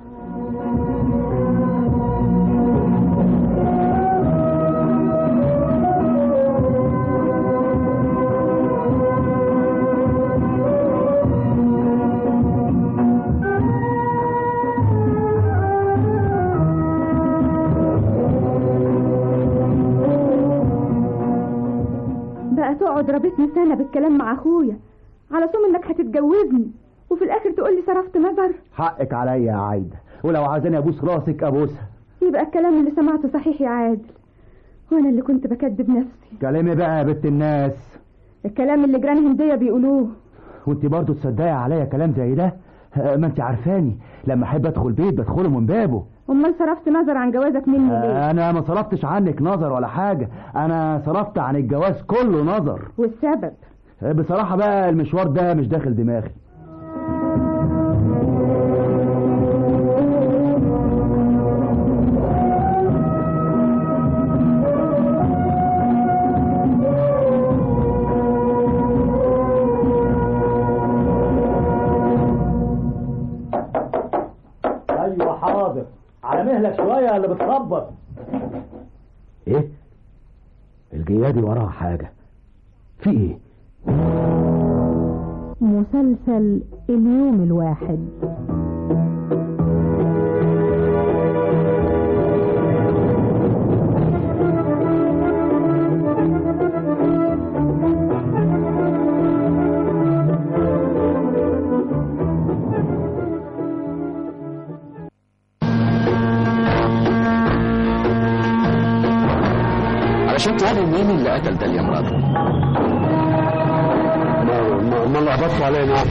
بقى تقعد رابطني سنة بالكلام مع اخويا على صوم انك هتتجوزني وفي الاخر تقول لي صرفت نظر حقك عليا يا عايدة ولو عايزاني ابوس راسك ابوسها يبقى الكلام اللي سمعته صحيح يا عادل وانا اللي كنت بكذب نفسي كلامي بقى يا بنت الناس الكلام اللي جيران هندية بيقولوه وانت برضو تصدقي عليا كلام زي ده آه، ما انت عارفاني لما احب ادخل بيت بدخله من بابه امال صرفت نظر عن جوازك مني ليه آه، انا ما صرفتش عنك نظر ولا حاجة انا صرفت عن الجواز كله نظر والسبب آه، بصراحة بقى المشوار ده مش داخل دماغي ايوه حاضر على مهلك شوية اللي بتخبط ايه الجيادي وراها حاجة في ايه مسلسل اليوم الواحد شفت يعني مين اللي قتل داليا مراته ما ما, ما اللي قبضتوا علينا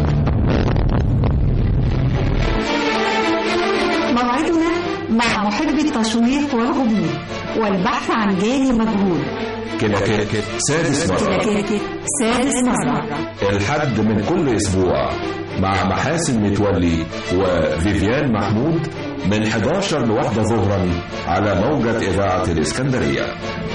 موعدنا مع محب التشويق والغموض والبحث عن جاني مجهول كلاكيت سادس مرة كلاكيت سادس مرة الحد من كل أسبوع مع محاسن متولي وفيفيان محمود من 11 لواحدة ظهرا على موجة إذاعة الإسكندرية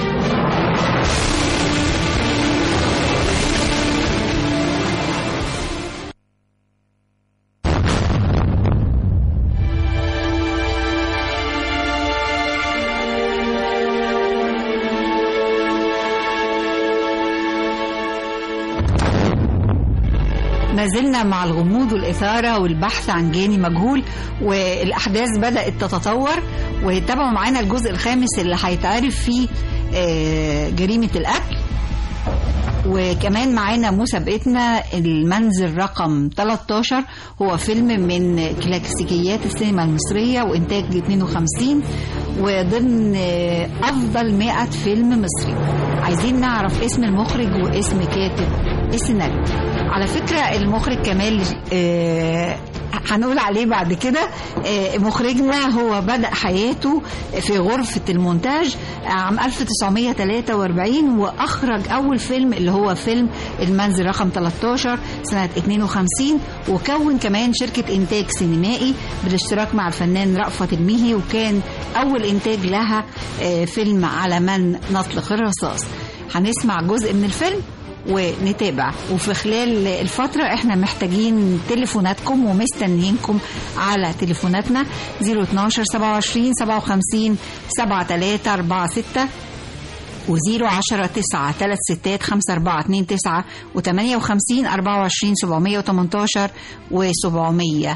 ما زلنا مع الغموض والإثارة والبحث عن جاني مجهول والأحداث بدأت تتطور وتابعوا معانا الجزء الخامس اللي هيتعرف فيه آه، جريمة القتل وكمان معانا مسابقتنا المنزل رقم 13 هو فيلم من كلاسيكيات السينما المصرية وإنتاج 52 وضمن آه، أفضل 100 فيلم مصري عايزين نعرف اسم المخرج واسم كاتب السيناريو على فكرة المخرج كمال آه، هنقول عليه بعد كده آه، مخرجنا هو بدأ حياته في غرفة المونتاج عام 1943 وأخرج أول فيلم اللي هو فيلم المنزل رقم 13 سنة 52 وكون كمان شركة إنتاج سينمائي بالاشتراك مع الفنان رأفت الميهي وكان أول إنتاج لها آه، فيلم على من نطلق الرصاص هنسمع جزء من الفيلم ونتابع وفي خلال الفترة احنا محتاجين تليفوناتكم ومستنيينكم على تليفوناتنا 012 27 57 7346 و0 10 9 3 ستات 5 4 2 9 و58 24 718 و719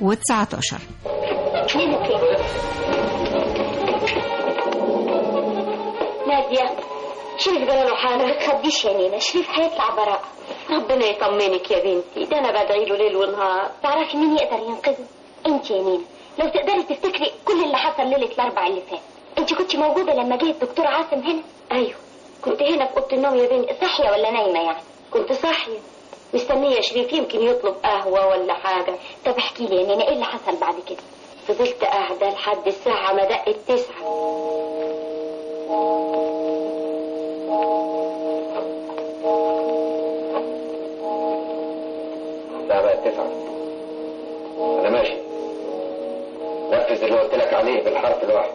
نادية شريف جرى له حاجة ما تخبيش يا نينا شريف هيطلع براء ربنا يطمنك يا بنتي ده انا بدعي له ليل ونهار تعرفي مين يقدر ينقذه انت يا نينا لو تقدري تفتكري كل اللي حصل ليله الاربع اللي فات انت كنت موجوده لما جه الدكتور عاصم هنا ايوه كنت هنا في اوضه النوم يا بنتي صاحيه ولا نايمه يعني كنت صاحيه مستنيه شريف يمكن يطلب قهوه ولا حاجه طب احكي لي يا نينا ايه اللي حصل بعد كده فضلت قاعده لحد الساعه ما دقت تسعة لا بقى تسعة أنا ماشي نفذ اللي قلت لك عليه بالحرف الواحد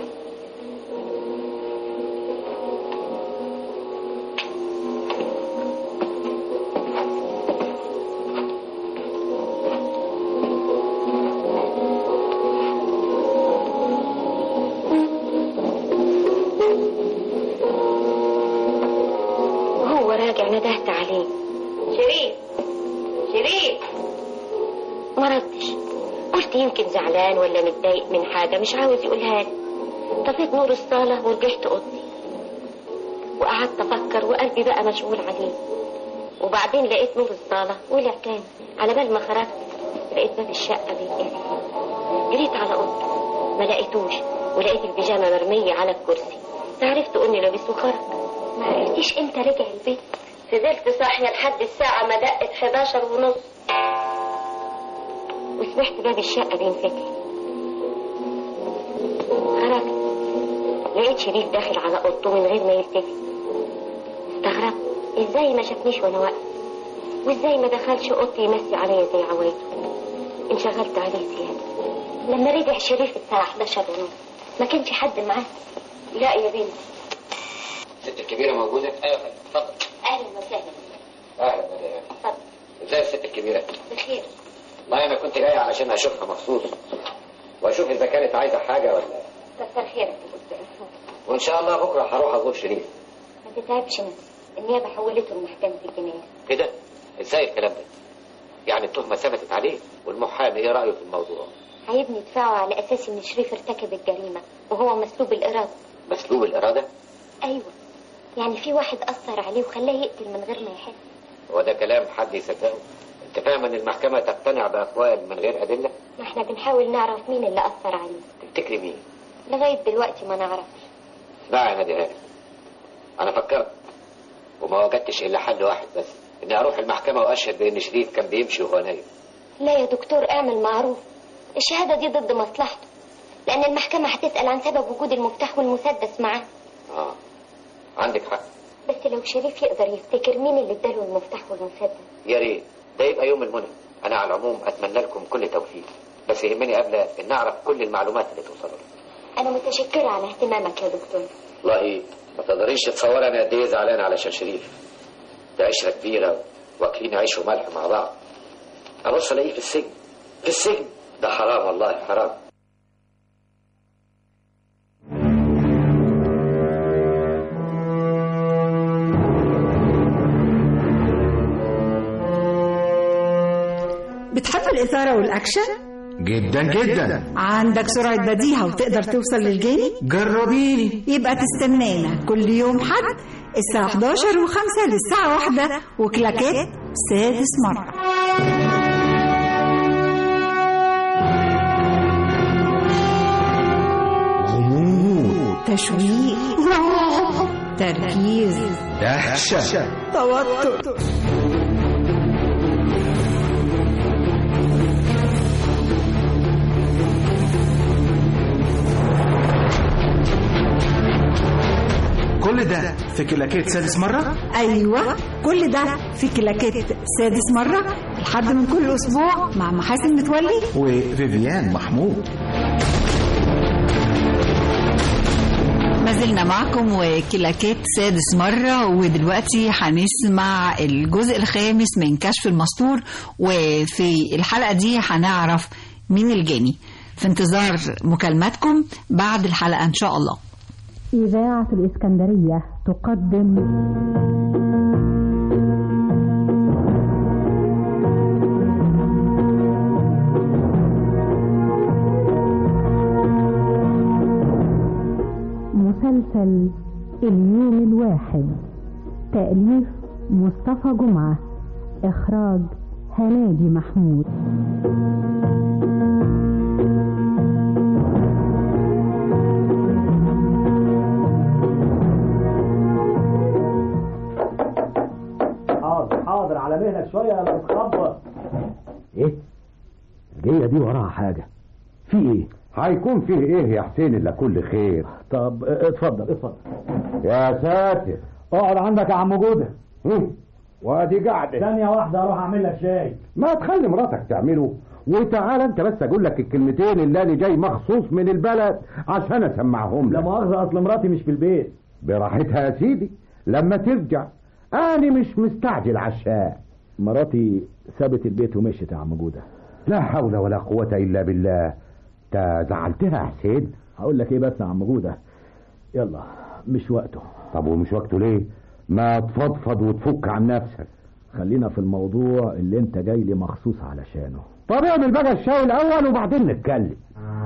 وهو راجع ندهت عليه شريف شريف ما ردش قلت يمكن زعلان ولا متضايق من حاجة مش عاوز يقولها لي طفيت نور الصالة ورجعت أوضتي وقعدت أفكر وقلبي بقى مشغول عليه وبعدين لقيت نور الصالة ولع تاني على بال ما خرجت لقيت باب الشقة بيتقفل جريت على أوضتي ما لقيتوش ولقيت البيجامة مرمية على الكرسي عرفت اني لابس وخرج ما عرفتيش امتى رجع البيت فضلت صاحية لحد الساعة ما دقت 11 ونص وسمعت باب الشقة بينفتح خرجت لقيت شريف داخل على اوضته من غير ما يلتفت استغربت ازاي ما شافنيش وانا واقف وازاي ما دخلش اوضتي يمسي عليا زي عوايده انشغلت عليه زيادة لما رجع شريف الساعة 11 ونص ما كانش حد معاه لا يا بنتي الست الكبيرة موجودة؟ أيوة اتفضل اهلا وسهلا أهلا مدام اتفضل ازاي الست الكبيرة؟ بخير والله أنا كنت جاي علشان أشوفها مخصوص وأشوف إذا كانت عايزة حاجة ولا كتر خيرك يا دكتور وإن شاء الله بكرة هروح أزور شريف ما تتعبش نفسك النيابة حولته لمحكمة الجناية كده؟ إزاي الكلام ده؟ يعني التهمة ثبتت عليه والمحامي إيه رأيه في الموضوع؟ هيبني دفاعه على أساس إن شريف ارتكب الجريمة وهو مسلوب الإرادة مسلوب الإرادة؟ أيوة يعني في واحد أثر عليه وخلاه يقتل من غير ما يحس هو ده كلام حد يصدقه؟ أنت فاهم إن المحكمة تقتنع بأقوال من غير أدلة؟ ما احنا بنحاول نعرف مين اللي أثر عليه تفتكري مين؟ لغاية دلوقتي ما نعرفش اسمعي يا نادي هانم انا فكرت وما وجدتش الا حل واحد بس اني اروح المحكمه واشهد بان شريف كان بيمشي وهو نايم لا يا دكتور اعمل معروف الشهادة دي ضد مصلحته لأن المحكمة هتسأل عن سبب وجود المفتاح والمسدس معاه اه عندك حق بس لو شريف يقدر يفتكر مين اللي اداله المفتاح والمسدس يا ريت ده يبقى يوم المنى انا على العموم اتمنى لكم كل توفيق بس يهمني قبل ان اعرف كل المعلومات اللي توصل لي أنا متشكرة على اهتمامك يا دكتور والله ما تقدريش تتصور انا قد ايه زعلان علشان شريف ده عشره كبيره واكلين عيش وملح مع بعض ابص الاقيه في السجن في السجن ده حرام والله حرام بتحب الإثارة والأكشن؟ جدا جدا عندك سرعة بديهة وتقدر توصل للجاني؟ جربيني يبقى تستنانا كل يوم حد الساعة 11 و5 للساعة 1 وكلاكيت سادس مرة غموض تشويق تركيز دهشة توتر كل ده في كلاكيت سادس مرة أيوة كل ده في كلاكيت سادس مرة لحد من كل أسبوع مع محاسن متولي وفيفيان محمود ما زلنا معكم وكلاكيت سادس مرة ودلوقتي هنسمع الجزء الخامس من كشف المستور وفي الحلقة دي هنعرف مين الجاني في انتظار مكالماتكم بعد الحلقة إن شاء الله إذاعة الإسكندرية تقدم مسلسل اليوم الواحد تأليف مصطفى جمعة إخراج هنادي محمود حاضر حاضر على مهلك شوية انا بتخبط ايه الجية دي وراها حاجة في ايه هيكون فيه ايه يا حسين الا كل خير طب اتفضل اتفضل يا ساتر اقعد عندك يا عم جودة هم، وادي قاعدة ثانية واحدة اروح اعمل لك شاي ما تخلي مراتك تعمله وتعال انت بس اقول لك الكلمتين اللي انا جاي مخصوص من البلد عشان اسمعهم لا لك مؤاخذة اصل مراتي مش في البيت براحتها يا سيدي لما ترجع انا مش مستعجل عشاء مراتي سابت البيت ومشيت يا عم جودة لا حول ولا قوة الا بالله انت زعلتها يا حسين هقول لك ايه بس يا عم جودة يلا مش وقته طب ومش وقته ليه ما تفضفض وتفك عن نفسك خلينا في الموضوع اللي انت جاي لي مخصوص علشانه طب اعمل بقى الشاي الاول وبعدين نتكلم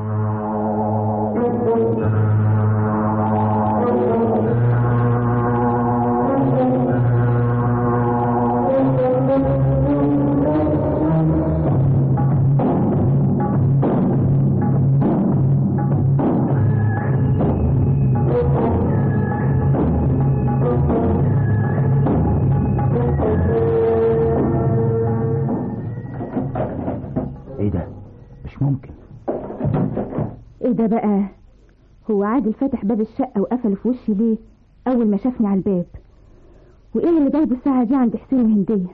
ايه ده مش ممكن ايه ده بقى هو عادل فتح باب الشقة وقفل في وشي ليه اول ما شافني على الباب وايه اللي جايبه الساعة دي عند حسين الهندية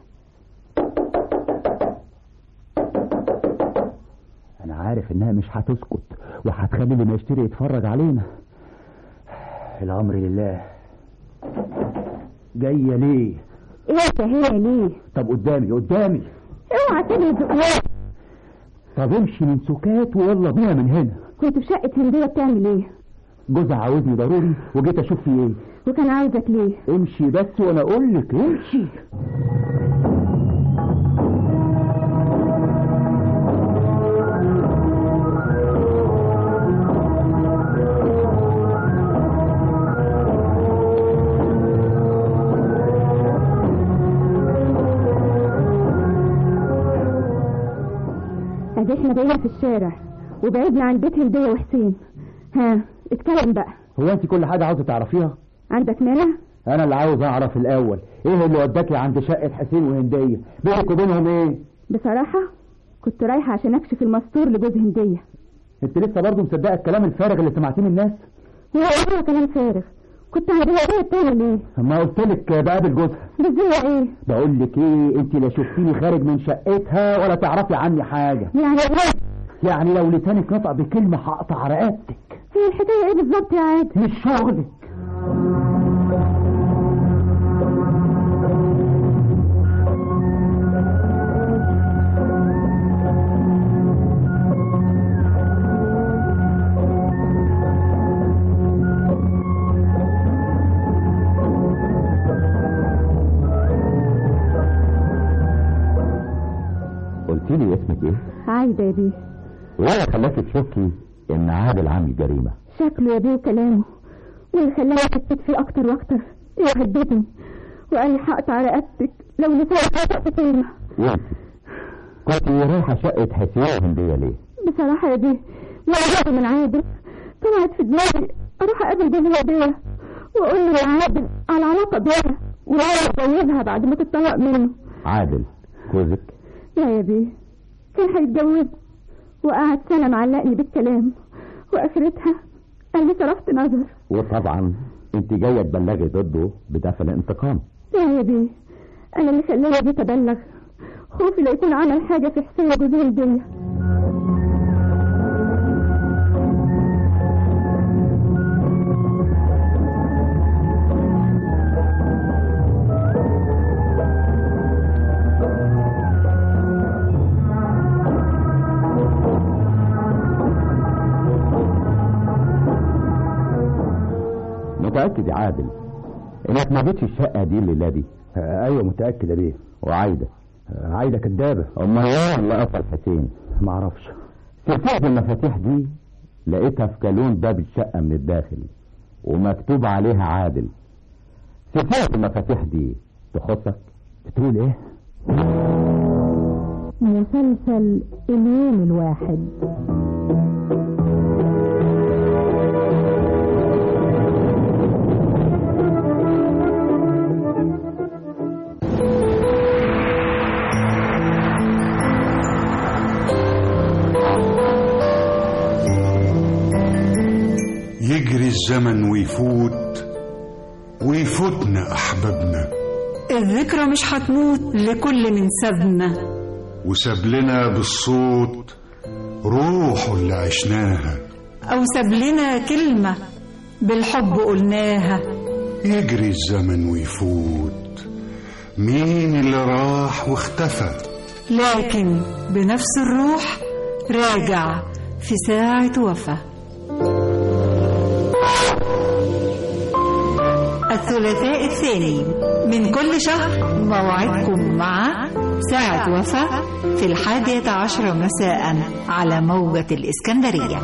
انا عارف انها مش هتسكت وهتخلي اللي ما يشتري يتفرج علينا الامر لله جايه ليه ايه ده هنا ليه طب قدامي قدامي اوعى تبعد طب امشي من سكات ويلا بينا من هنا كنت في شقة هندية بتعمل ايه جوزها عاوزني ضروري وجيت اشوف في ايه وكان عاوزك ليه امشي بس وانا اقول لك امشي ادي احنا بقينا في الشارع وبعدنا عن بيت هندية وحسين ها اتكلم بقى هو انت كل حاجه عاوزه تعرفيها عندك مانع انا اللي عاوز اعرف الاول ايه اللي وداكي عند شقه حسين وهنديه بينك وبينهم ايه بصراحة كنت رايحة عشان أكشف المستور لجوز هندية انت لسه برضه مصدقه الكلام الفارغ اللي سمعتيه من الناس هو إيه كلام فارغ كنت هديها ايه التاني ليه ما قلت لك بقابل جوزها بتزيع ايه بقول لك ايه انت لا شفتيني خارج من شقتها ولا تعرفي عني حاجه يعني ايه يعني لو لسانك نطق بكلمه هقطع رقبتك هي الحكاية ايه بالظبط يا عاد مش شغلك قلت لي اسمك ايه عايدة يا بيه ولا خلاك تشكي ان عادل عامل جريمه شكله يا بيه وكلامه واللي خلاني حسيت فيه اكتر واكتر يهددني وقال لي هقطع رقبتك لو لسانك نطق بكلمة وانت كنت رايحه شقه حسين وهنديه ليه بصراحة يا بيه لا أجابة من عادل طلعت في دماغي أروح أقابل جوزها بيها وأقول له يا عادل على علاقة بيها وعايز أتجوزها بعد ما تتطلق منه عادل جوزك لا يا بيه كان هيتجوز وقعد سنة معلقني بالكلام وآخرتها قال لي صرفت نظر وطبعا انت جايه تبلغي ضده بدافع الانتقام لا يا بيه أنا اللي خلاني دي تبلغ خوفي لا يكون عمل حاجة في حسين جوزها الدنيا متاكد يا عادل انك ما جيتش الشقه دي الليله دي ايوه متاكد يا بيه وعايده عايده كدابه امال ايه اللي قفل حسين ما اعرفش سلسله المفاتيح دي لقيتها في كالون باب الشقه من الداخل ومكتوب عليها عادل سلسله المفاتيح دي تخصك بتقول ايه مسلسل اليوم الواحد يجري الزمن ويفوت ويفوتنا أحبابنا الذكرى مش هتموت لكل من سابنا وساب لنا بالصوت روحه اللي عشناها أو ساب لنا كلمة بالحب قلناها يجري الزمن ويفوت مين اللي راح واختفى لكن بنفس الروح راجع في ساعة وفاة الثلاثاء الثاني من كل شهر موعدكم مع ساعة وفاة في الحادية عشر مساء على موجة الإسكندرية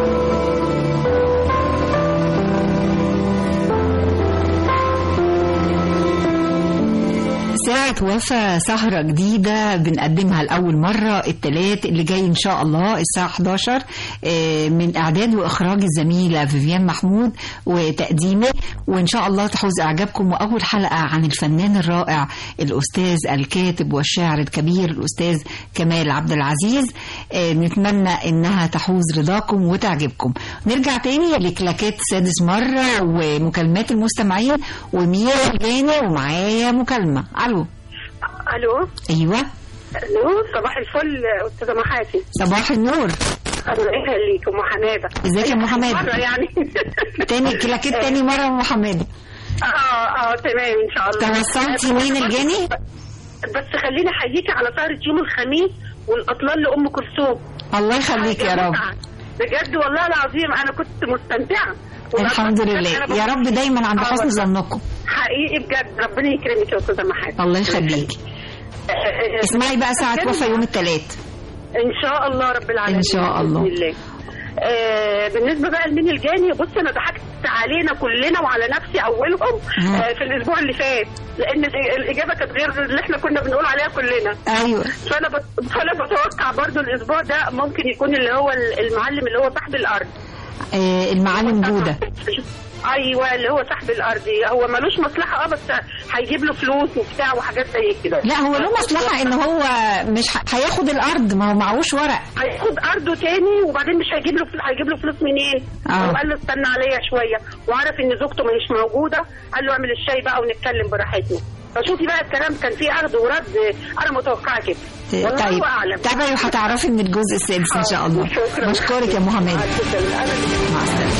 ساعة وفا سهرة جديدة بنقدمها لأول مرة التلات اللي جاي إن شاء الله الساعة 11 آه، من إعداد وإخراج الزميلة فيفيان محمود وتقديمي وإن شاء الله تحوز إعجابكم وأول حلقة عن الفنان الرائع الأستاذ الكاتب والشاعر الكبير الأستاذ كمال عبد العزيز آه، نتمنى إنها تحوز رضاكم وتعجبكم نرجع تاني لكلاكات سادس مرة ومكالمات المستمعين وميرا الجاني ومعايا مكالمة ألو الو أيوة الو صباح الفل استاذه محاسن صباح النور الله يخليك ام حماده ازيك يا ام حماده مره يعني تاني كلاكيت تاني مرة يا ام حماده اه اه تمام ان شاء الله توصلتي مين الجاني بس خليني احييكي على سهره يوم الخميس والاطلال لام كلثوم الله يخليك يا رب بجد والله العظيم انا كنت مستمتعه الحمد لله يا رب دايما عند حسن ظنكم حقيقي بجد ربنا يكرمك يا استاذه محاسن الله يخليكي اسمعي بقى ساعة وفا يوم الثلاث ان شاء الله رب العالمين إن شاء الله. بإذن الله. آه بالنسبه بقى لمين الجاني بص انا ضحكت علينا كلنا وعلى نفسي اولهم آه في الاسبوع اللي فات لان ال- الاجابه كانت غير اللي احنا كنا بنقول عليها كلنا ايوه فانا بت... فانا بتوقع برضو الاسبوع ده ممكن يكون اللي هو ال- المعلم اللي هو صاحب الارض آه المعلم جودة ايوه اللي هو صاحب الارض هو ملوش مصلحه اه بس هيجيب له فلوس وبتاع وحاجات زي كده لا هو له مصلحة ان هو مش ه- هياخد الارض ما هو معهوش ورق هياخد ارضه تاني وبعدين مش هيجيب له هيجيب له فلوس منين؟ آه. وقال له استنى عليا شويه وعرف ان زوجته مش موجوده قال له اعمل الشاي بقى ونتكلم براحتنا فشوفي بقى الكلام كان فيه اخذ ورد انا متوقعه كده والله طيب اعلم تابعي وهتعرفي من الجزء السادس ان شاء الله شكراً. بشكرك يا محمد مع السلامة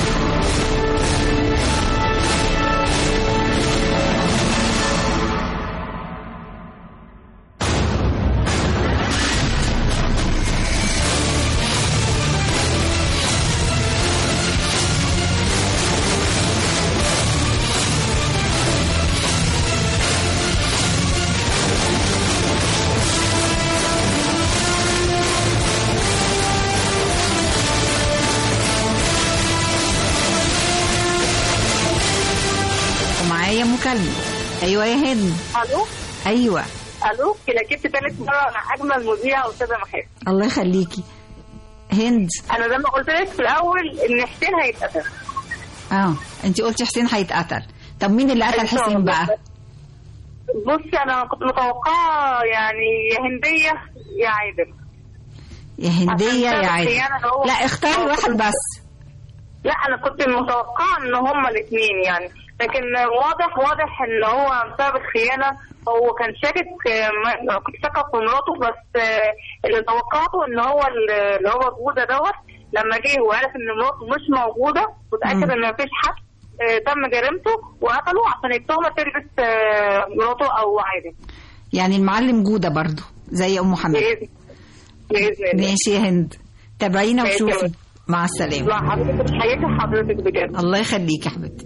ومعايا مكالمة ايوه يا هند الو ايوه الو كده جبت ثالث مره مع اجمل مذيعه استاذه محاسن الله يخليكي هند انا زي ما قلت لك في الاول ان حسين هيتقتل اه انت قلتي حسين هيتقتل طب مين اللي قتل إن شاء حسين الله. بقى بصي انا كنت متوقعه يعني يا هنديه يا عادل يا هندية عشان يا عادل يعني هو- لا اختاري واحد بس لا انا كنت متوقعه ان هما الاثنين يعني لكن واضح واضح ان هو بسبب الخيانه هو كان شاكك ما- كنت شاكه في مراته بس آه، اللي توقعته ان هو اللي هو جوده دوت لما جه وعرف ان مراته مش موجوده وتاكد ان مفيش حد آه، تم جريمته وقتله عشان التهمه تلبس آه، مراته او عادل يعني المعلم جودة برضو زي ام محمد باذن باذن الله ماشي يا هند تابعينا ماشي يا وشوفي هند. مع السلامة لا حضرتك حياتي حضرتك بجد الله يخليك يا حبيبتي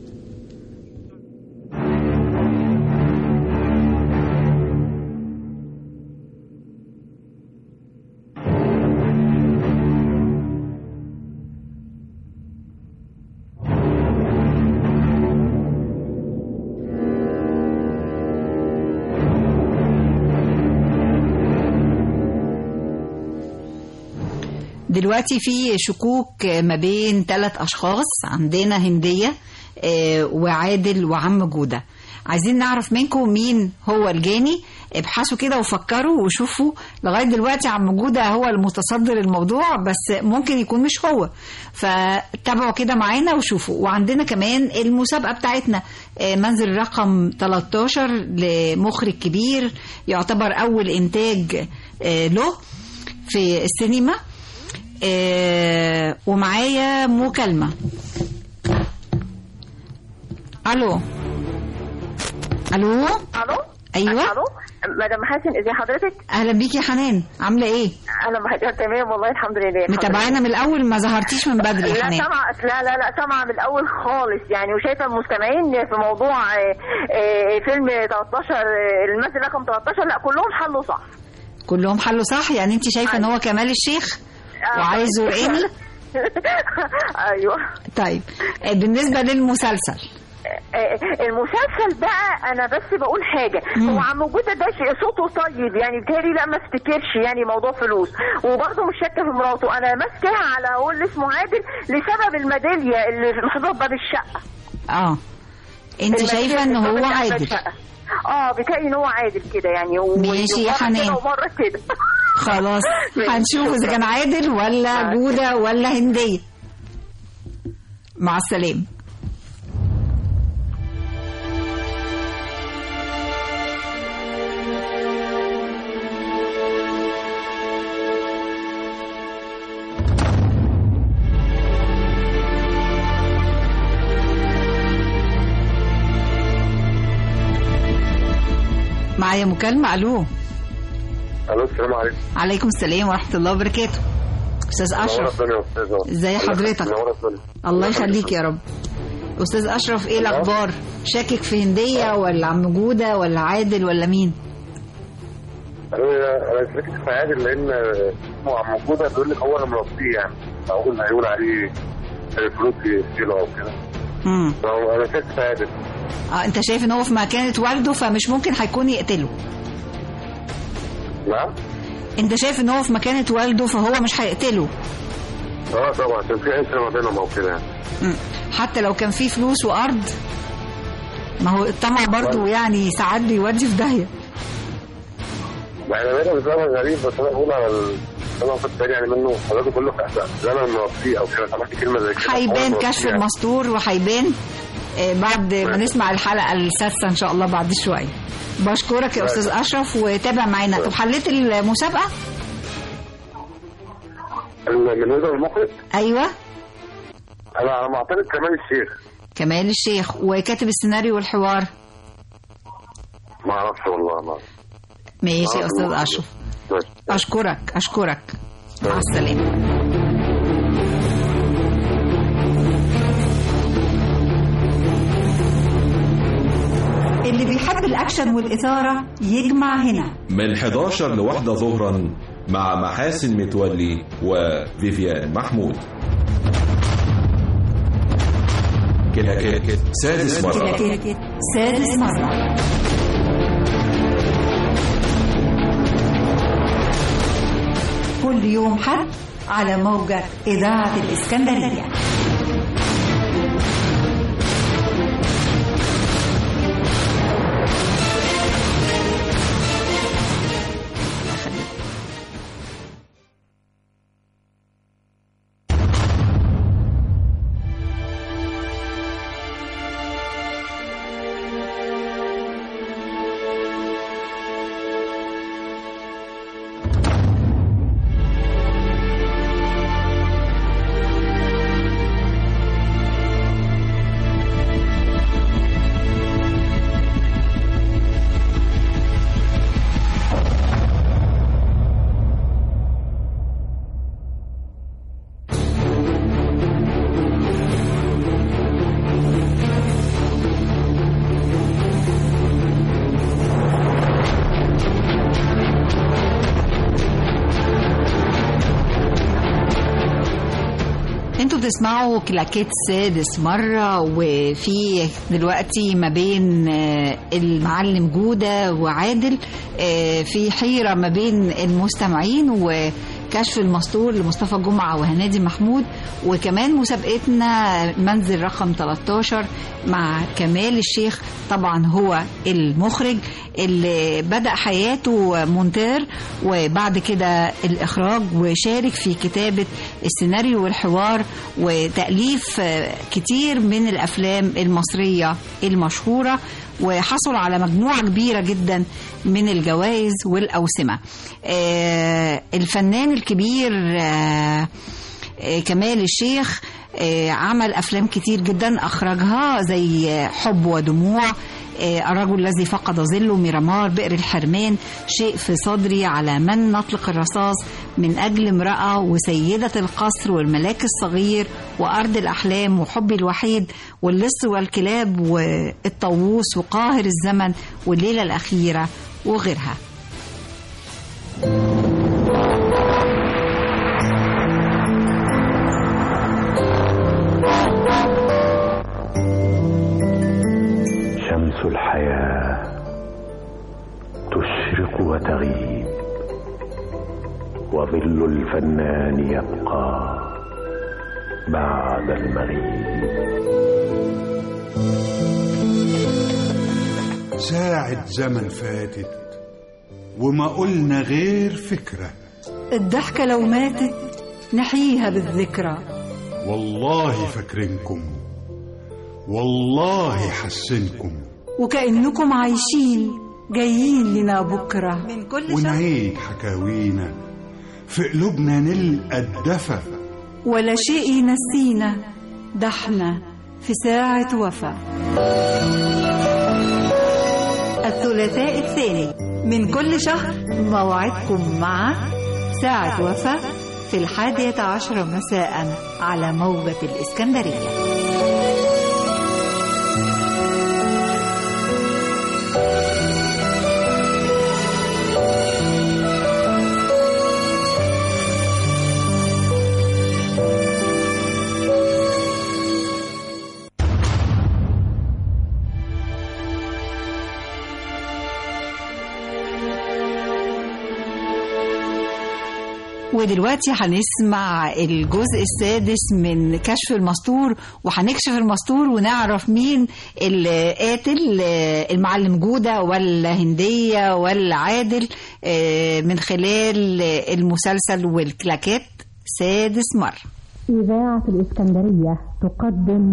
دلوقتي في شكوك ما بين ثلاث أشخاص عندنا هندية آه، وعادل وعم جودة عايزين نعرف منكم مين هو الجاني ابحثوا كده وفكروا وشوفوا لغاية دلوقتي عم جودة هو المتصدر الموضوع بس ممكن يكون مش هو فتابعوا كده معانا وشوفوا وعندنا كمان المسابقة بتاعتنا آه، منزل رقم 13 لمخرج كبير يعتبر أول إنتاج آه، له في السينما آه، ومعايا مكالمة الو الو الو ايوه الو مدام حسن ازي حضرتك اهلا بيكي يا حنان عامله ايه انا بحاجة تمام والله الحمد لله الحمد متابعانا من الاول ما ظهرتيش من بدري يا لا حنان سامعة لا لا لا سامعة من الأول خالص يعني وشايفة المستمعين في موضوع آه، آه، فيلم 13 آه، المثل رقم 13 لا كلهم حلوا صح كلهم حلوا صح يعني انت شايفه ان هو كمال الشيخ وعايز يرقني ايوه طيب آه، بالنسبه للمسلسل آه، المسلسل بقى انا بس بقول حاجه هو عم جوده ده شيء صوته طيب يعني بتهيألي لا ما افتكرش يعني موضوع فلوس وبرضه مش شاكه في مراته انا ماسكاها على هو اللي اسمه عادل لسبب الميداليه اللي محطوطه في باب الشقه اه انت شايفه ان هو عادل اه بتهيألي ان هو عادل كده يعني و- ماشي يا ومرة حنان. كده ومره كده خلاص هنشوف اذا كان عادل ولا جوده ولا هنديه مع السلامه معايا مكالمة ألو الو السلام عليكم عليكم السلام ورحمة الله وبركاته أستاذ أشرف منورة الدنيا يا استاذ ازي حضرتك؟ منورة الدنيا الله يخليك يا رب أستاذ أشرف إيه الأخبار؟ شاكك في هندية ولا عم جودة ولا عادل ولا مين؟ انا انا شاكك في عادل لان اسمه عم جوده بيقول لك هو اللي مربيه يعني اقول هيقول عليه فلوس يشيله او كده مم. فهو- انا شاكك في عادل اه انت شايف ان هو في مكانة والده فمش ممكن هيكون يقتله نعم انت شايف ان هو في مكانة والده فهو مش هيقتله اه طبعا كان في عشره ما بينهم او كده يعني مم. حتى لو كان فيه فلوس وارض ما هو الطمع برضو يعني ساعات بيودي في داهيه ما احنا بقينا بزمن غريب بس انا بقول على ال- انا واخد بالي يعني منه حضرتك كله في زمن موفي او كده سمعت كلمه زي كده هيبان هو كشف موفي يعني. المستور وهيبان آه، بعد ما نسمع الحلقه السادسه ان شاء الله بعد شويه بشكرك يا ماشي. استاذ اشرف وتابع معانا طب حليت المسابقه بالنسبه للمخرج ايوه انا على ما اعتقد كمال الشيخ كمال الشيخ وكاتب السيناريو والحوار ما اعرفش والله ما أعرف. ماشي يا آه، استاذ المخرج. اشرف ماشي. اشكرك اشكرك مع السلامه اللي بيحب الاكشن والاثاره يجمع هنا من 11 لواحدة ظهرا مع محاسن متولي وفيفيان محمود كلاكيت سادس مرة كلاكيت سادس مره كل يوم حد على موجة إذاعة الإسكندرية انتوا بتسمعوا كلاكيت سادس مرة وفي دلوقتي ما بين آه، المعلم جودة وعادل آه، في حيرة ما بين المستمعين وكشف المسطور لمصطفى جمعة وهنادي محمود وكمان مسابقتنا منزل رقم 13 مع كمال الشيخ طبعا هو المخرج اللي بدأ حياته مونتير وبعد كده الإخراج وشارك في كتابة السيناريو والحوار وتأليف آه، كتير من الأفلام المصرية المشهورة وحصل على مجموعة كبيرة جدا من الجوائز والأوسمة آه، الفنان الكبير آه، آه، كمال الشيخ آه، عمل أفلام كتير جدا أخرجها زي آه، حب ودموع آه، الرجل الذي فقد ظله ميرامار بئر الحرمان شيء في صدري على من نطلق الرصاص من أجل امرأة وسيدة القصر والملاك الصغير وأرض الأحلام وحبي الوحيد واللص والكلاب والطاووس وقاهر الزمن والليلة الأخيرة وغيرها شمس الحياة تشرق وتغيب وظل الفنان يبقى بعد المغيب ساعة زمن فاتت وما قلنا غير فكرة الضحكة لو ماتت نحييها بالذكرى والله فاكرينكم والله حسنكم وكأنكم عايشين جايين لنا بكرة من كل ونعيد حكاوينا في قلوبنا نلقى الدفى ولا شيء ينسينا ده احنا في ساعة وفا الثلاثاء الثاني من كل شهر موعدكم مع ساعة وفا في الحادية عشر مساء على موجة الإسكندرية ودلوقتي هنسمع الجزء السادس من كشف المستور وهنكشف المستور ونعرف مين القاتل المعلم جودة ولا هندية ولا عادل آه، من خلال المسلسل والكلاكات سادس مرة إذاعة الإسكندرية تقدم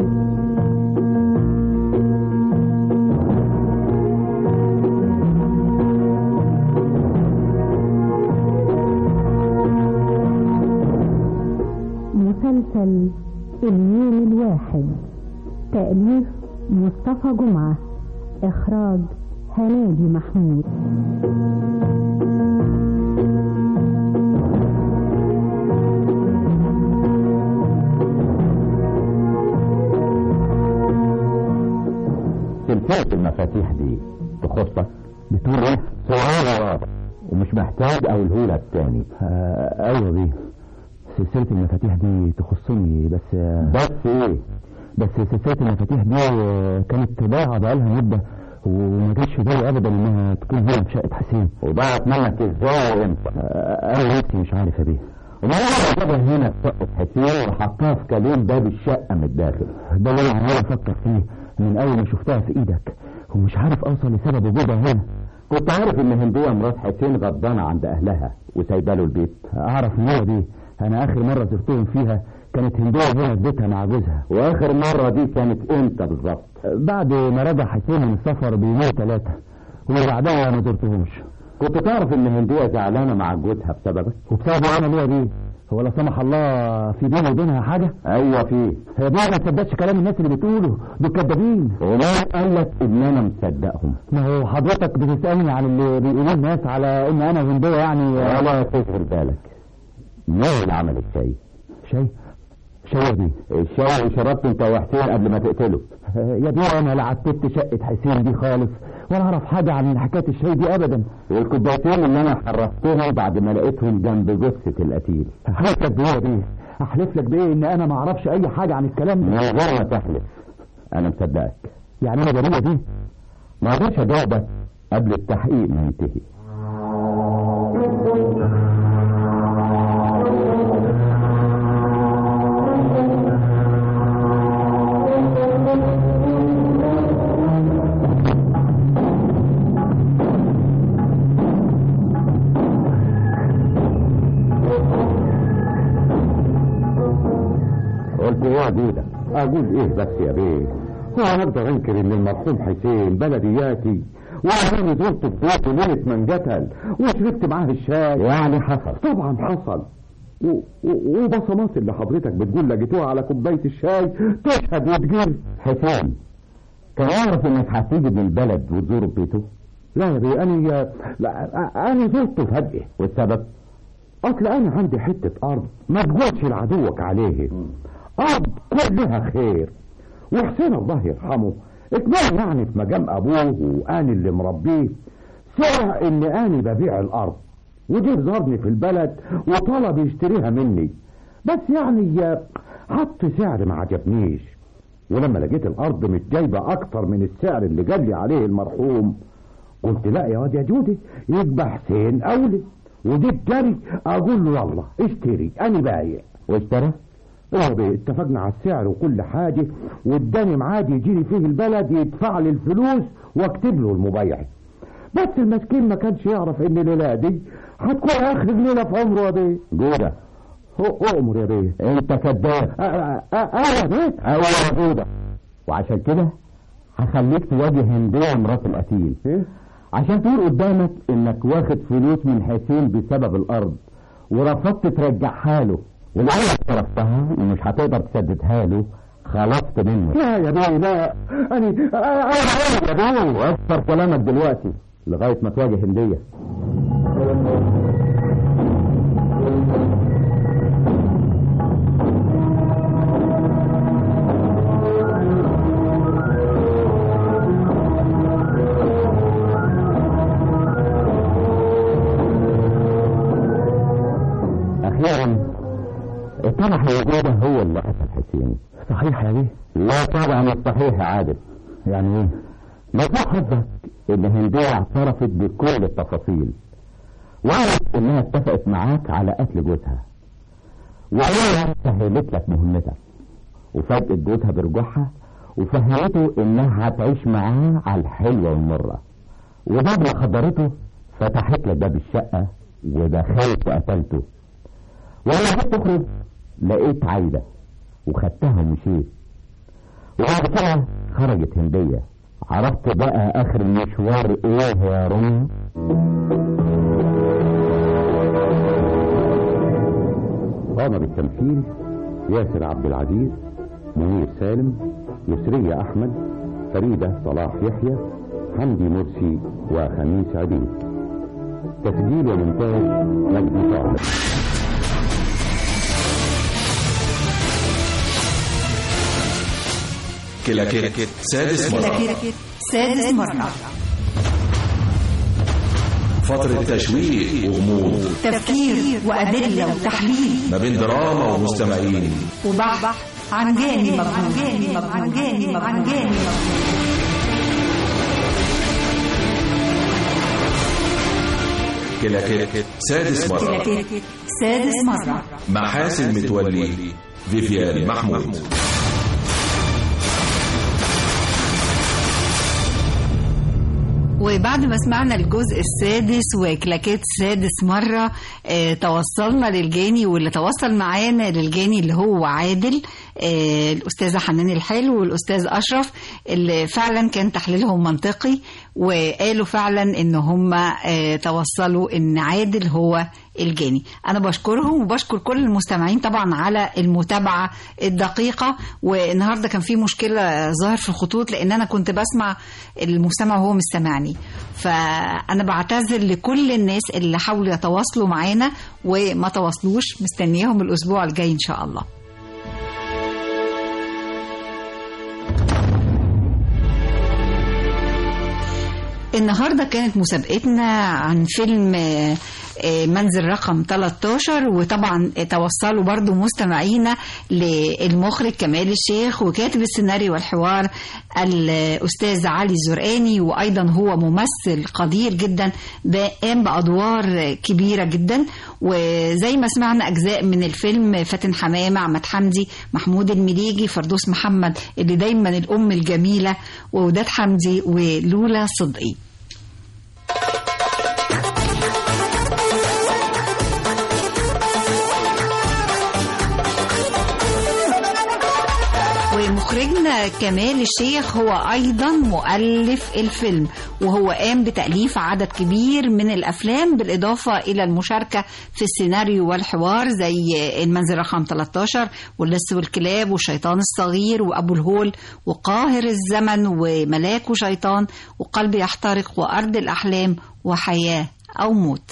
مسلسل اليوم الواحد تأليف مصطفى جمعة إخراج هنادي محمود سلسلة المفاتيح دي تخصك بتقول ايه؟ صغيرة واضح ومش محتاج اقوله لك تاني آه ايوه بيه سلسلة المفاتيح دي تخصني بس آه بس ايه؟ بس سلسلة المفاتيح دي آه، كانت ضايعة بقالها مدة وما جاش في بالي ابدا انها تكون هنا في شقة حسين وضاعت منك ازاي وامتى؟ آه، انا نفسي مش عارف يا بيه وما انا جابها هنا في شقة حسين وحطها في كالون باب الشقة من الداخل ده اللي انا عمال افكر فيه من اول ما شفتها في ايدك ومش عارف اوصل لسبب وجودها هنا كنت عارف ان هندية مرات حسين غضبانة عند اهلها وسايبه له البيت اعرف المرة دي انا اخر مرة زرتهم فيها كانت هندية هنا في بيتها مع جوزها واخر مرة دي كانت امتى بالظبط؟ بعد ما رجع حسين من السفر بيومين ثلاثة وبعدها ما زرتهمش كنت تعرف ان هندية زعلانة مع جوزها بسببك؟ وبسببه انا ليه دي هو لا سمح الله في بيني وبينها حاجة ايوه في هي بقى ما تصدقش كلام الناس اللي بتقوله دول كدابين وما قال لك ان انا مصدقهم ما هو حضرتك بتسألني عن اللي بيقولوه الناس على ان انا هندية يعني ولا تشغل بالك مين اللي عمل الشاي؟ شاي شاي دي الشاي اللي شربته انت وحسين قبل ما تقتله يا بيه انا لا عتبت شقة حسين دي خالص ولا اعرف حاجة عن حكاية الشاي دي ابدا والكوبايتين اللي انا حرفتهم بعد ما لقيتهم جنب جثة القتيل احلف لك بيه يا بيه احلف لك بيه ان انا ما اعرفش اي حاجة عن الكلام من ده غير ما تحلف انا مصدقك يعني انا بريئة دي ما اقدرش اجاوبك قبل التحقيق ما ينتهي قلت ايه يا جودة اقول ايه بس يا بيه هو انا اقدر انكر ان المرحوم حسين بلدياتي وانا زرت في بيته ليله ما انقتل وشربت معاه الشاي يعني حصل طبعا حصل و- و- وبصمات اللي حضرتك بتقول لقيتوها على كوبايه الشاي تشهد وتجر حسين كان يعرف انك هتيجي من البلد وتزوره بيته لا يا بيه انا لا انا زرته فجأة والسبب اصل انا عندي حتة ارض ما تقولش لعدوك عليه ارض كلها خير وحسين الله يرحمه اتمنى يعني في مجام ابوه واني اللي مربيه سمع ان اني ببيع الارض وجه زارني في البلد وطلب يشتريها مني بس يعني حط سعر ما عجبنيش ولما لقيت الارض مش جايبه اكتر من السعر اللي قال لي عليه المرحوم قلت لا يا واد يا جودي يبقى حسين اولي وجيت جري اقول له يلا اشتري انا بايع واشترى رابي اتفقنا على السعر وكل حاجة واداني ميعاد يجيلي فيه البلد يدفع لي الفلوس واكتب له المبايعة بس المسكين ما كانش يعرف ان الليلة دي هتكون اخر ليلة في عمره يا بيه جودة هو اؤمر يا بيه انت كذاب اه يا بيه ايوه يا جودة وعشان كده هخليك تواجه هندية مرات القتيل عشان تقول قدامك انك واخد فلوس من حسين بسبب الارض ورفضت ترجعها له ولو صرفتها ومش هتقدر تسددها له خلصت منه لا يا بيه لا انا انا يا بيه واكثر كلامك دلوقتي لغايه ما تواجه هنديه اخيرا اتضح وجوده هو اللي قتل حسين صحيح يا بيه لا طبعا الصحيح يا عادل يعني ايه ما حظك ان هندية اعترفت بكل التفاصيل وعرف انها اتفقت معاك على قتل جوزها وهي سهلت لك مهمتك وفاجئت جوزها برجوعها وفهمته انها هتعيش معاه على الحلوه والمره وبعد ما خبرته فتحت لك باب الشقه ودخلت وقتلته ولما جيت تخرج لقيت عايده وخدتها ومشيت وبعد كده خرجت هنديه عرفت بقى اخر المشوار ايه يا رنا قام بالتمثيل ياسر عبد العزيز منير سالم يسرية أحمد فريدة صلاح يحيى حمدي مرسي وخميس عبيد تسجيل ومونتاج مجدي صالح كلاكيت سادس مرة كلاكيت سادس مرة فترة تشويق وغموض تفكير وأدلة وتحليل ما بين دراما ومستمعين وبحث عن جاني مجهول عن جاني مجهول عن جاني مجهول كلاكيت سادس مرة كلاكيت سادس مرة مع حاسن متولي فيفيان محمود وبعد ما سمعنا الجزء السادس وكلاكيت سادس مرة اه توصلنا للجاني واللي تواصل معانا للجاني اللي هو عادل اه الأستاذة حنان الحلو والأستاذ أشرف اللي فعلا كان تحليلهم منطقي وقالوا فعلا ان هم اه توصلوا ان عادل هو الجاني انا بشكرهم وبشكر كل المستمعين طبعا على المتابعه الدقيقه والنهارده كان في مشكله ظاهر في الخطوط لان انا كنت بسمع المستمع وهو مش سامعني فانا بعتذر لكل الناس اللي حاولوا يتواصلوا معانا وما تواصلوش مستنياهم الاسبوع الجاي ان شاء الله النهارده كانت مسابقتنا عن فيلم منزل رقم 13 وطبعا توصلوا برضو مستمعينا للمخرج كمال الشيخ وكاتب السيناريو والحوار الأستاذ علي الزرقاني وأيضا هو ممثل قدير جدا قام بأدوار كبيرة جدا وزي ما سمعنا أجزاء من الفيلم فاتن حمامة أحمد حمدي محمود المليجي فردوس محمد اللي دايما الأم الجميلة ووداد حمدي ولولا صدقي ومخرجنا كمال الشيخ هو أيضا مؤلف الفيلم وهو قام بتأليف عدد كبير من الأفلام بالإضافة إلى المشاركة في السيناريو والحوار زي المنزل رقم 13 واللص والكلاب والشيطان الصغير وأبو الهول وقاهر الزمن وملاك وشيطان وقلب يحترق وأرض الأحلام وحياة أو موت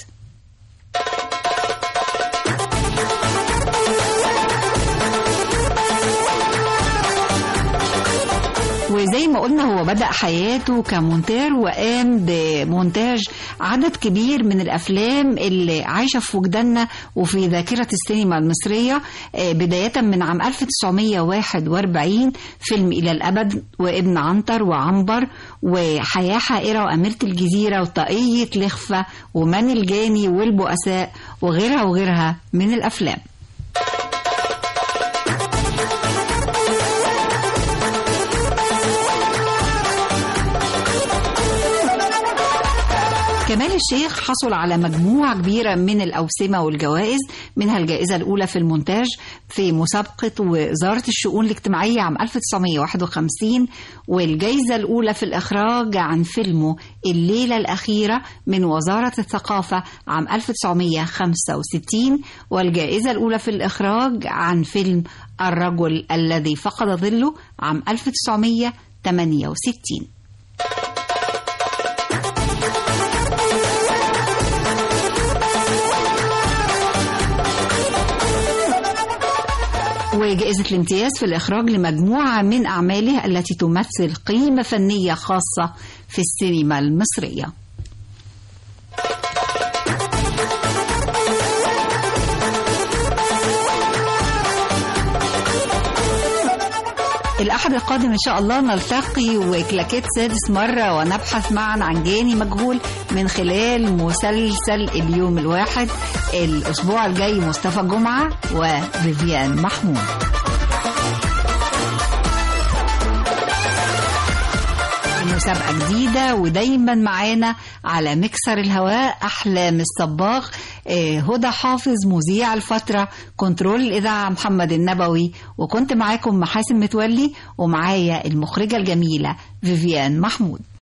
وزي ما قلنا هو بدأ حياته كمونتير وقام بمونتاج عدد كبير من الأفلام اللي عايشة في وجداننا وفي ذاكرة السينما المصرية بداية من عام 1941 فيلم إلى الأبد وابن عنتر وعنبر وحياة حائرة وأميرة الجزيرة وطاقية لخفة ومن الجاني والبؤساء وغيرها وغيرها من الأفلام كمال الشيخ حصل على مجموعة كبيرة من الأوسمة والجوائز منها الجائزة الأولى في المونتاج في مسابقة وزارة الشؤون الاجتماعية عام 1951 والجائزة الأولى في الإخراج عن فيلمه الليلة الأخيرة من وزارة الثقافة عام 1965 والجائزة الأولى في الإخراج عن فيلم الرجل الذي فقد ظله عام 1968 وجائزة الامتياز في الإخراج لمجموعة من أعماله التي تمثل قيمة فنية خاصة في السينما المصرية الأحد الأحد القادم إن شاء الله نلتقي وكلاكيت سادس مرة ونبحث معا عن جاني مجهول من خلال مسلسل اليوم الواحد الأسبوع الجاي مصطفى جمعة وفيفيان محمود مسابقة جديدة ودايما معانا على مكسر الهواء أحلام الصباغ آه، هدى حافظ مذيع الفترة كنترول الإذاعة محمد النبوي وكنت معاكم محاسن متولي ومعايا المخرجة الجميلة فيفيان محمود